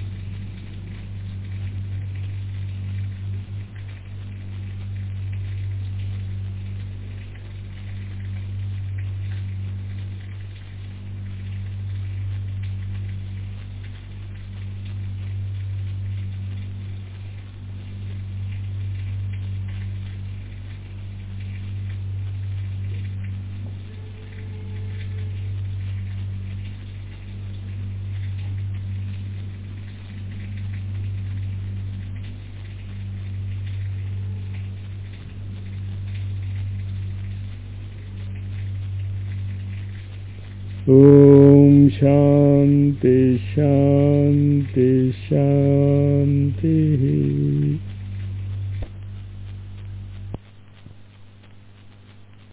ఓం శాంతి శాంతి శాంతి